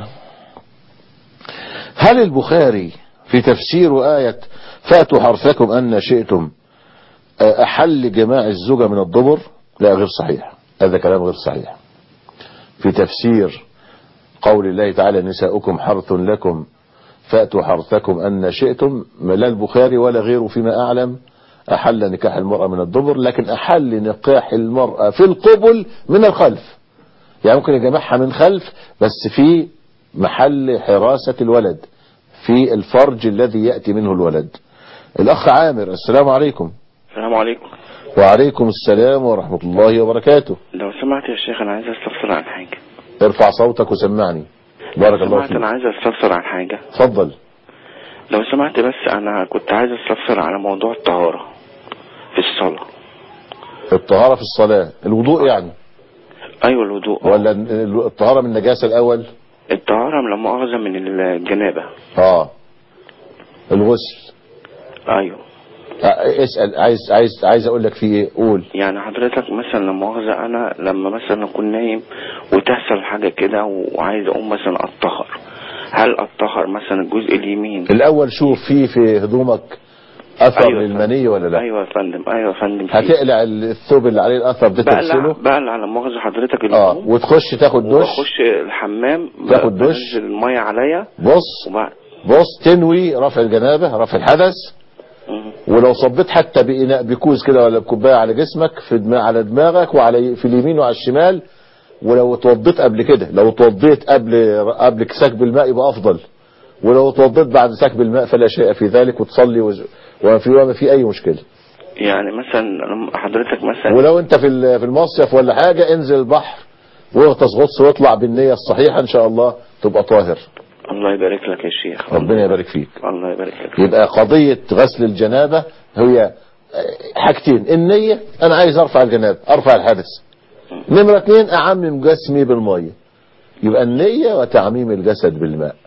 Speaker 2: هل البخاري في تفسير آية فاتوا حرثكم أن شئتم آه، أحل جماع الزوجة من الدبر لا غير صحيح هذا كلام غير صحيح في تفسير قول الله تعالى نساؤكم حرث لكم فأتوا حرثكم أن شئتم لا البخاري ولا غيره فيما أعلم أحل نكاح المرأة من الدبر لكن أحل نكاح المرأة في القبل من الخلف يعني ممكن يجمعها من خلف بس في محل حراسة الولد في الفرج الذي يأتي منه الولد الأخ عامر السلام عليكم
Speaker 18: السلام عليكم
Speaker 2: وعليكم السلام ورحمة الله وبركاته
Speaker 18: لو سمحت يا شيخ انا عايز استفسر عن حاجه
Speaker 2: ارفع صوتك وسمعني بارك الله
Speaker 18: سمعت
Speaker 2: فيك
Speaker 18: انا عايز استفسر عن حاجه
Speaker 2: اتفضل
Speaker 18: لو سمحت بس انا كنت عايز استفسر على موضوع الطهاره في الصلاه
Speaker 2: الطهارة في الصلاة الوضوء يعني
Speaker 18: ايوه الوضوء
Speaker 2: ولا الطهارة من النجاسة الأول
Speaker 18: الطهاره لا مؤاخذه من الجنابه
Speaker 2: اه الغسل
Speaker 18: ايوه
Speaker 2: آه، اسأل عايز عايز عايز اقول لك في ايه قول
Speaker 18: يعني حضرتك مثلا لا مؤاخذه انا لما مثلا اكون نايم وتحصل حاجه كده وعايز اقوم مثلا اتطهر هل اتطهر مثلا الجزء اليمين
Speaker 2: الاول شوف في في هدومك اثر
Speaker 18: أيوة
Speaker 2: للمني ولا لا
Speaker 18: ايوه يا فندم ايوه يا فندم في-
Speaker 2: هتقلع الثوب اللي عليه الاثر ده
Speaker 18: بقلع
Speaker 2: تغسله
Speaker 18: بقلع لا مؤاخذه حضرتك
Speaker 2: اه
Speaker 18: اليوم
Speaker 2: وتخش تاخد دش
Speaker 18: واخش الحمام
Speaker 2: تاخد
Speaker 18: ب-
Speaker 2: دش.
Speaker 18: بنزل الميه عليا
Speaker 2: بص
Speaker 18: وبعد
Speaker 2: بص تنوي رفع الجنابة رفع الحدث ولو صبيت حتى بإناء بكوز كده ولا بكوبايه على جسمك في دماغ على دماغك وعلى في اليمين وعلى الشمال ولو اتوضيت قبل كده لو اتوضيت قبل قبل سكب الماء يبقى افضل ولو اتوضيت بعد سكب الماء فلا شيء في ذلك وتصلي وز- وما في وما في اي مشكله
Speaker 18: يعني مثلا لما حضرتك مثلا
Speaker 2: ولو انت في ال- في المصيف ولا حاجه انزل البحر واغطس غطس واطلع بالنيه الصحيحه ان شاء الله تبقى طاهر
Speaker 18: الله يبارك لك يا شيخ
Speaker 2: ربنا يبارك فيك
Speaker 18: الله يبارك لك
Speaker 2: يبقى قضية غسل الجنابة هي حاجتين النية أنا عايز أرفع الجنابة أرفع الحدث نمرة اتنين أعمم جسمي بالمية يبقى النية وتعميم الجسد بالماء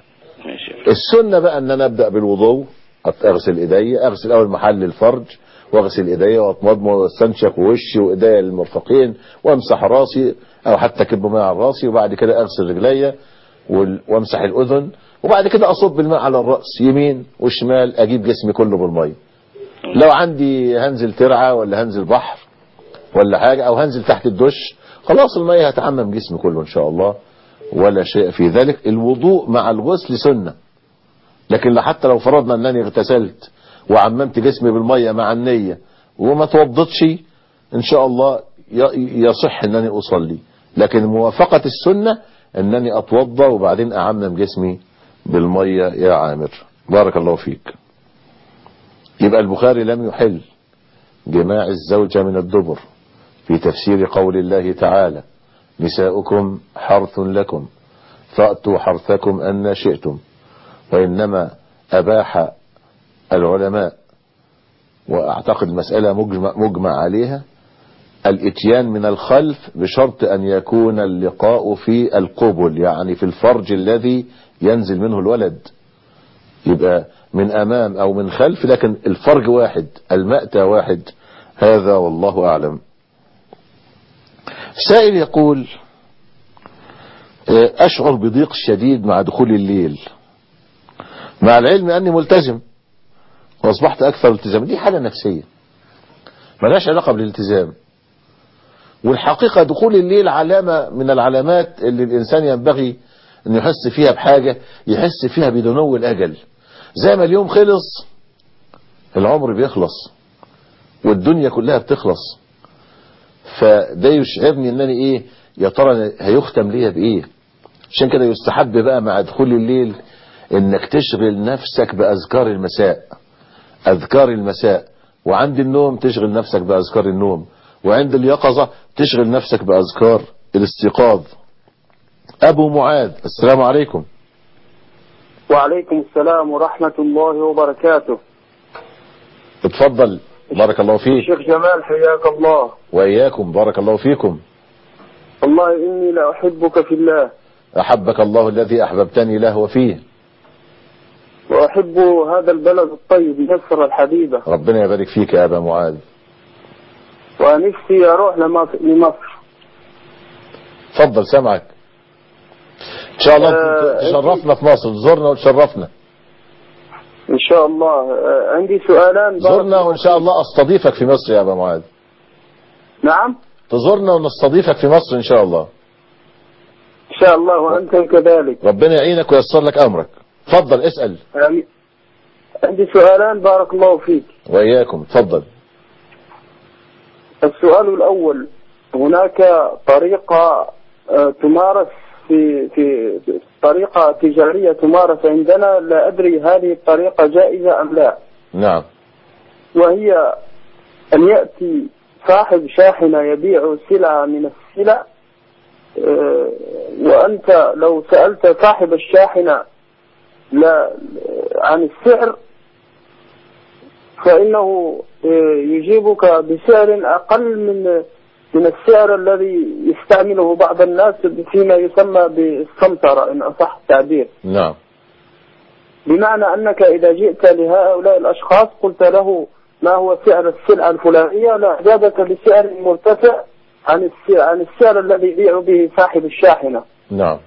Speaker 2: السنة بقى أن أنا أبدأ بالوضوء أغسل إيدي أغسل أول محل الفرج واغسل ايديا واتمضمض واستنشق وشي وايديا للمرفقين وامسح راسي او حتى كب ماء على راسي وبعد كده اغسل رجليا وال- وامسح الاذن وبعد كده اصب الماء على الراس يمين وشمال اجيب جسمي كله بالميه لو عندي هنزل ترعه ولا هنزل بحر ولا حاجه او هنزل تحت الدش خلاص الميه هتعمم جسمي كله ان شاء الله ولا شيء في ذلك الوضوء مع الغسل سنه لكن حتى لو فرضنا انني اغتسلت وعممت جسمي بالميه مع النيه وما توضتش ان شاء الله ي- يصح انني اصلي لكن موافقه السنه انني اتوضا وبعدين اعمم جسمي بالميه يا عامر بارك الله فيك يبقى البخاري لم يحل جماع الزوجة من الدبر في تفسير قول الله تعالى نساؤكم حرث لكم فأتوا حرثكم أن شئتم وإنما أباح العلماء وأعتقد مسألة مجمع, مجمع عليها الاتيان من الخلف بشرط أن يكون اللقاء في القبل يعني في الفرج الذي ينزل منه الولد يبقى من أمام أو من خلف لكن الفرج واحد المأتى واحد هذا والله أعلم سائل يقول آه، أشعر بضيق شديد مع دخول الليل مع العلم أني ملتزم وأصبحت أكثر التزاما دي حالة نفسية ملهاش علاقة بالالتزام والحقيقة دخول الليل علامة من العلامات اللي الإنسان ينبغي أن يحس فيها بحاجة يحس فيها بدنو الأجل زي ما اليوم خلص العمر بيخلص والدنيا كلها بتخلص فده يشعرني انني ايه يا ترى هيختم ليا بايه عشان كده يستحب بقى مع دخول الليل انك تشغل نفسك باذكار المساء اذكار المساء وعند النوم تشغل نفسك باذكار النوم وعند اليقظة تشغل نفسك باذكار الاستيقاظ ابو معاذ السلام عليكم
Speaker 19: وعليكم السلام ورحمة الله وبركاته
Speaker 2: اتفضل بارك الله فيك
Speaker 19: شيخ جمال حياك الله
Speaker 2: واياكم بارك الله فيكم
Speaker 19: والله إني لأحبك في الله
Speaker 2: احبك الله الذي احببتني له وفيه
Speaker 19: وأحب هذا البلد الطيب مصر الحبيبة
Speaker 2: ربنا يبارك فيك يا ابا معاذ
Speaker 19: ونفسي أروح لمصر لمصر
Speaker 2: اتفضل سامعك ان شاء الله
Speaker 19: آه،
Speaker 2: تشرفنا في مصر زرنا وتشرفنا
Speaker 19: إن شاء الله آه، عندي سؤالان بارك
Speaker 2: زرنا وان شاء الله استضيفك في مصر يا ابا معاذ
Speaker 19: نعم
Speaker 2: تزورنا ونستضيفك في مصر ان شاء الله
Speaker 19: إن شاء الله وأنتم كذلك
Speaker 2: ربنا يعينك وييسر لك امرك اتفضل اسال
Speaker 19: آمين. عندي سؤالان بارك الله فيك
Speaker 2: واياكم اتفضل
Speaker 19: السؤال الأول هناك طريقة آه، تمارس في في في- طريقة تجارية تمارس عندنا لا أدري هذه الطريقة جائزة أم لا
Speaker 2: نعم
Speaker 19: وهي أن يأتي صاحب شاحنة يبيع سلعة من السلع آه، وأنت لو سألت صاحب الشاحنة لا عن السعر فإنه آه، يجيبك بسعر أقل من من السعر الذي يستعمله بعض الناس فيما يسمى بالسمسرة إن أصح التعبير
Speaker 2: نعم
Speaker 19: بمعنى أنك إذا جئت لهؤلاء الأشخاص قلت له ما هو سعر السلعة الفلانية لا أجابك بسعر مرتفع عن السعر, عن السعر الذي يبيع به صاحب الشاحنة
Speaker 2: نعم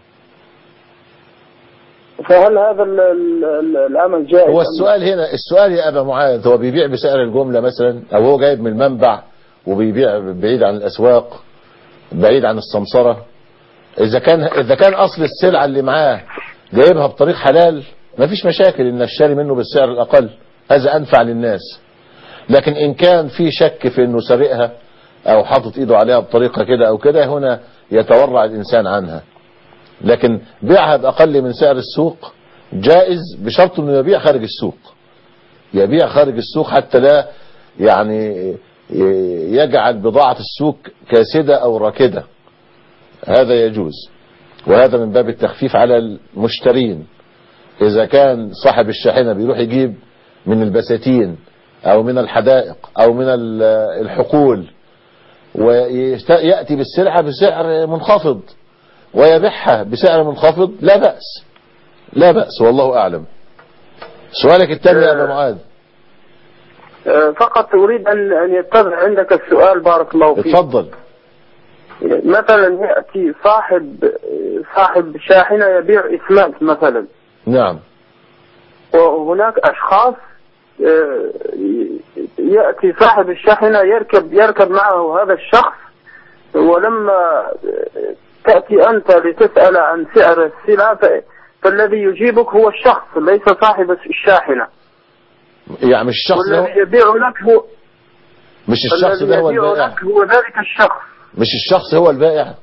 Speaker 19: فهل هذا ال- ال- ال- العمل جائز
Speaker 2: هو
Speaker 19: أم
Speaker 2: السؤال هنا السؤال يا ابا معاذ هو بيبيع بسعر الجملة مثلا او هو جايب من المنبع وبيبيع بعيد عن الاسواق بعيد عن السمسرة اذا كان اذا كان اصل السلعة اللي معاه جايبها بطريق حلال مفيش مشاكل ان اشتري منه بالسعر الاقل هذا انفع للناس لكن ان كان في شك في انه سرقها او حاطط ايده عليها بطريقة كده او كده هنا يتورع الانسان عنها لكن بيعها باقل من سعر السوق جائز بشرط انه يبيع خارج السوق يبيع خارج السوق حتى لا يعني يجعل بضاعة السوق كاسدة او راكدة هذا يجوز وهذا من باب التخفيف على المشترين اذا كان صاحب الشاحنة بيروح يجيب من البساتين او من الحدائق او من ال- الحقول ويأتي بالسلعة بسعر منخفض ويبيعها بسعر منخفض لا بأس لا بأس والله أعلم سؤالك الثاني يا أبا معاذ
Speaker 19: آه، فقط أريد أن أن يتضح عندك السؤال بارك الله فيك
Speaker 2: اتفضل
Speaker 19: مثلا يأتي صاحب صاحب شاحنة يبيع إسمنت مثلا
Speaker 2: نعم
Speaker 19: وهناك أشخاص آه، يأتي صاحب الشاحنة يركب يركب معه هذا الشخص ولما آه، تأتي أنت لتسأل عن سعر السلعة ف- فالذي يجيبك هو الشخص ليس صاحب الشاحنة
Speaker 2: يعني مش الشخص ده
Speaker 19: والذي يبيع لك هو
Speaker 2: مش الشخص
Speaker 19: الذي
Speaker 2: ده هو
Speaker 19: يبيع
Speaker 2: البائع
Speaker 19: لك هو ذلك الشخص
Speaker 2: مش الشخص هو البائع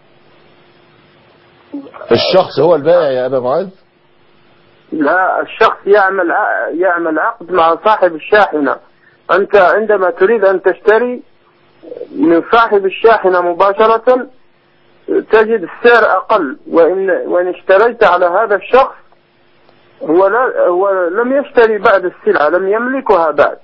Speaker 2: الشخص هو البائع يا أبا معاذ
Speaker 19: لا الشخص يعمل ع- يعمل عقد مع صاحب الشاحنة أنت عندما تريد أن تشتري من صاحب الشاحنة مباشرة تجد السعر أقل وإن وإن اشتريت على هذا الشخص هو لا هو لم يشتري بعد السلعة لم يملكها بعد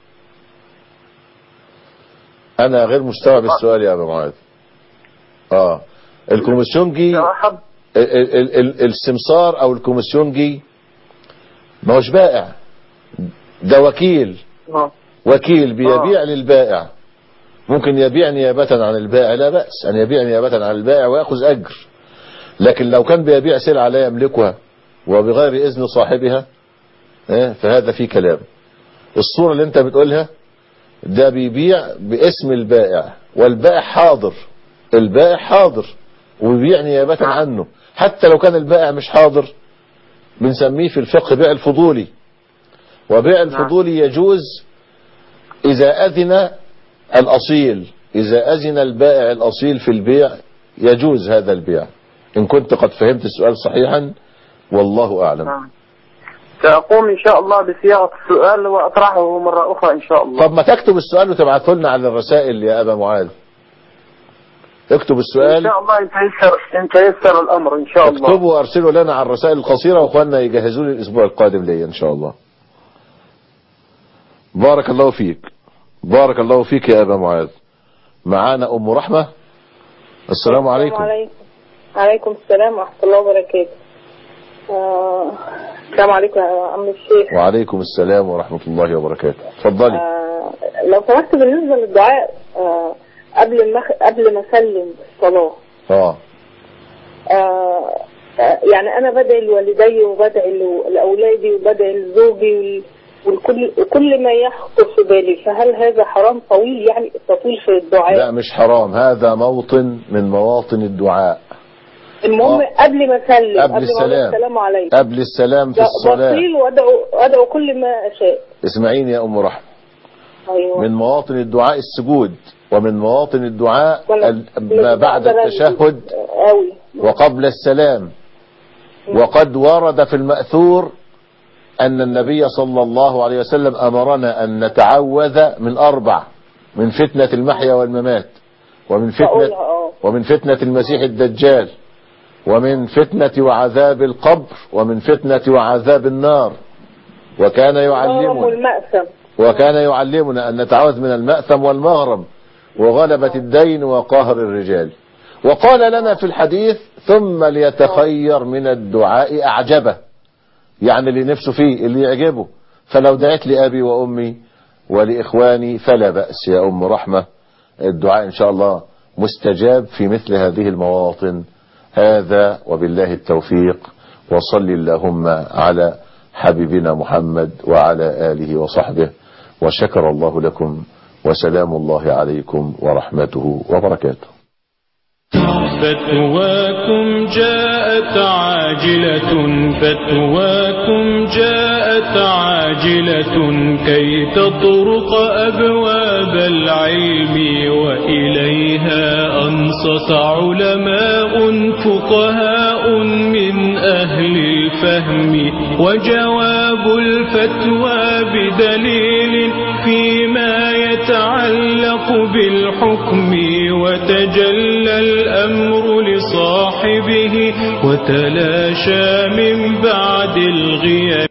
Speaker 2: أنا غير مستوعب السؤال يا أبا معاذ آه الكوميسيونجي ال- ال- ال- السمسار أو الكوميسيونجي ما هوش بائع ده وكيل
Speaker 19: آه.
Speaker 2: وكيل بيبيع للبائع ممكن يبيع نيابة عن البائع لا بأس أن يبيع نيابة عن البائع ويأخذ أجر لكن لو كان بيبيع سلعة لا يملكها وبغير إذن صاحبها آه، فهذا في كلام الصورة اللي انت بتقولها ده بيبيع باسم البائع والبائع حاضر البائع حاضر وبيبيع نيابة عنه حتى لو كان البائع مش حاضر بنسميه في الفقه بيع الفضولي وبيع الفضولي يجوز إذا أذن الأصيل إذا أذن البائع الأصيل في البيع يجوز هذا البيع إن كنت قد فهمت السؤال صحيحا والله أعلم
Speaker 19: نعم. سأقوم إن شاء الله بصياغة السؤال وأطرحه مرة أخرى إن شاء الله
Speaker 2: طب ما تكتب السؤال وتبعته لنا على الرسائل يا أبا معاذ اكتب
Speaker 19: إن
Speaker 2: السؤال
Speaker 19: شاء الله إن تيسر, إن تيسر الأمر إن شاء الله
Speaker 2: اكتبه وارسله لنا على الرسائل القصيرة واخواننا يجهزوا لي الاسبوع القادم ليا ان شاء الله بارك الله فيك بارك الله فيك يا ابا معاذ معانا ام رحمة السلام عليكم
Speaker 20: عليكم عليكم السلام ورحمة الله وبركاته آه، السلام عليكم يا عم الشيخ
Speaker 2: وعليكم السلام ورحمة الله وبركاته اتفضلي
Speaker 20: آه، لو سمحت بالنسبة للدعاء آه، قبل ما قبل ما اسلم الصلاة
Speaker 2: اه
Speaker 20: آه، آه، يعني انا بدعي لوالدي وبدعي ل- لاولادي وبدعي لزوجي وال- والكل وكل ما يخطر في بالي فهل هذا حرام طويل يعني التطويل في الدعاء
Speaker 2: لا مش حرام هذا موطن من مواطن الدعاء
Speaker 20: المهم قبل ما اسلم
Speaker 2: قبل
Speaker 20: قبل ما أقول
Speaker 2: السلام.
Speaker 20: السلام عليكم
Speaker 2: قبل السلام في
Speaker 20: لا،
Speaker 2: الصلاة
Speaker 20: بصيل وادعو ادعو كل ما اشاء
Speaker 2: اسمعيني يا ام رحمة
Speaker 20: ايوه
Speaker 2: من مواطن الدعاء السجود ومن مواطن الدعاء
Speaker 20: ولا-
Speaker 2: ال- ما بعد
Speaker 20: بقدر
Speaker 2: التشهد
Speaker 20: قوي
Speaker 2: وقبل السلام وقد ورد في المأثور أن النبي صلى الله عليه وسلم أمرنا أن نتعوذ من أربع من فتنة المحيا والممات ومن فتنة
Speaker 20: بقولها اه
Speaker 2: ومن فتنة المسيح الدجال ومن فتنة وعذاب القبر ومن فتنة وعذاب النار وكان
Speaker 20: المغرم
Speaker 2: يعلمنا
Speaker 20: والمأثم
Speaker 2: وكان يعلمنا أن نتعوذ من المأثم والمغرم وغلبة الدين وقهر الرجال وقال لنا في الحديث ثم ليتخير من الدعاء أعجبه يعني اللي نفسه فيه اللي يعجبه فلو دعيت لأبي وأمي ولإخواني فلا بأس يا أم رحمة الدعاء إن شاء الله مستجاب في مثل هذه المواطن هذا وبالله التوفيق وصل اللهم على حبيبنا محمد وعلى آله وصحبه وشكر الله لكم وسلام الله عليكم ورحمته وبركاته
Speaker 1: فتواكم جاءت عاجلة فتواكم جاءت عاجلة كي تطرق أبواب العلم وإليها أنصت علماء فقهاء من أهل الفهم وجواب الفتوى بدليل فيما يتعلق بالحكم وتجلى الأمر لصاحبه وتلاشى من بعد الغياب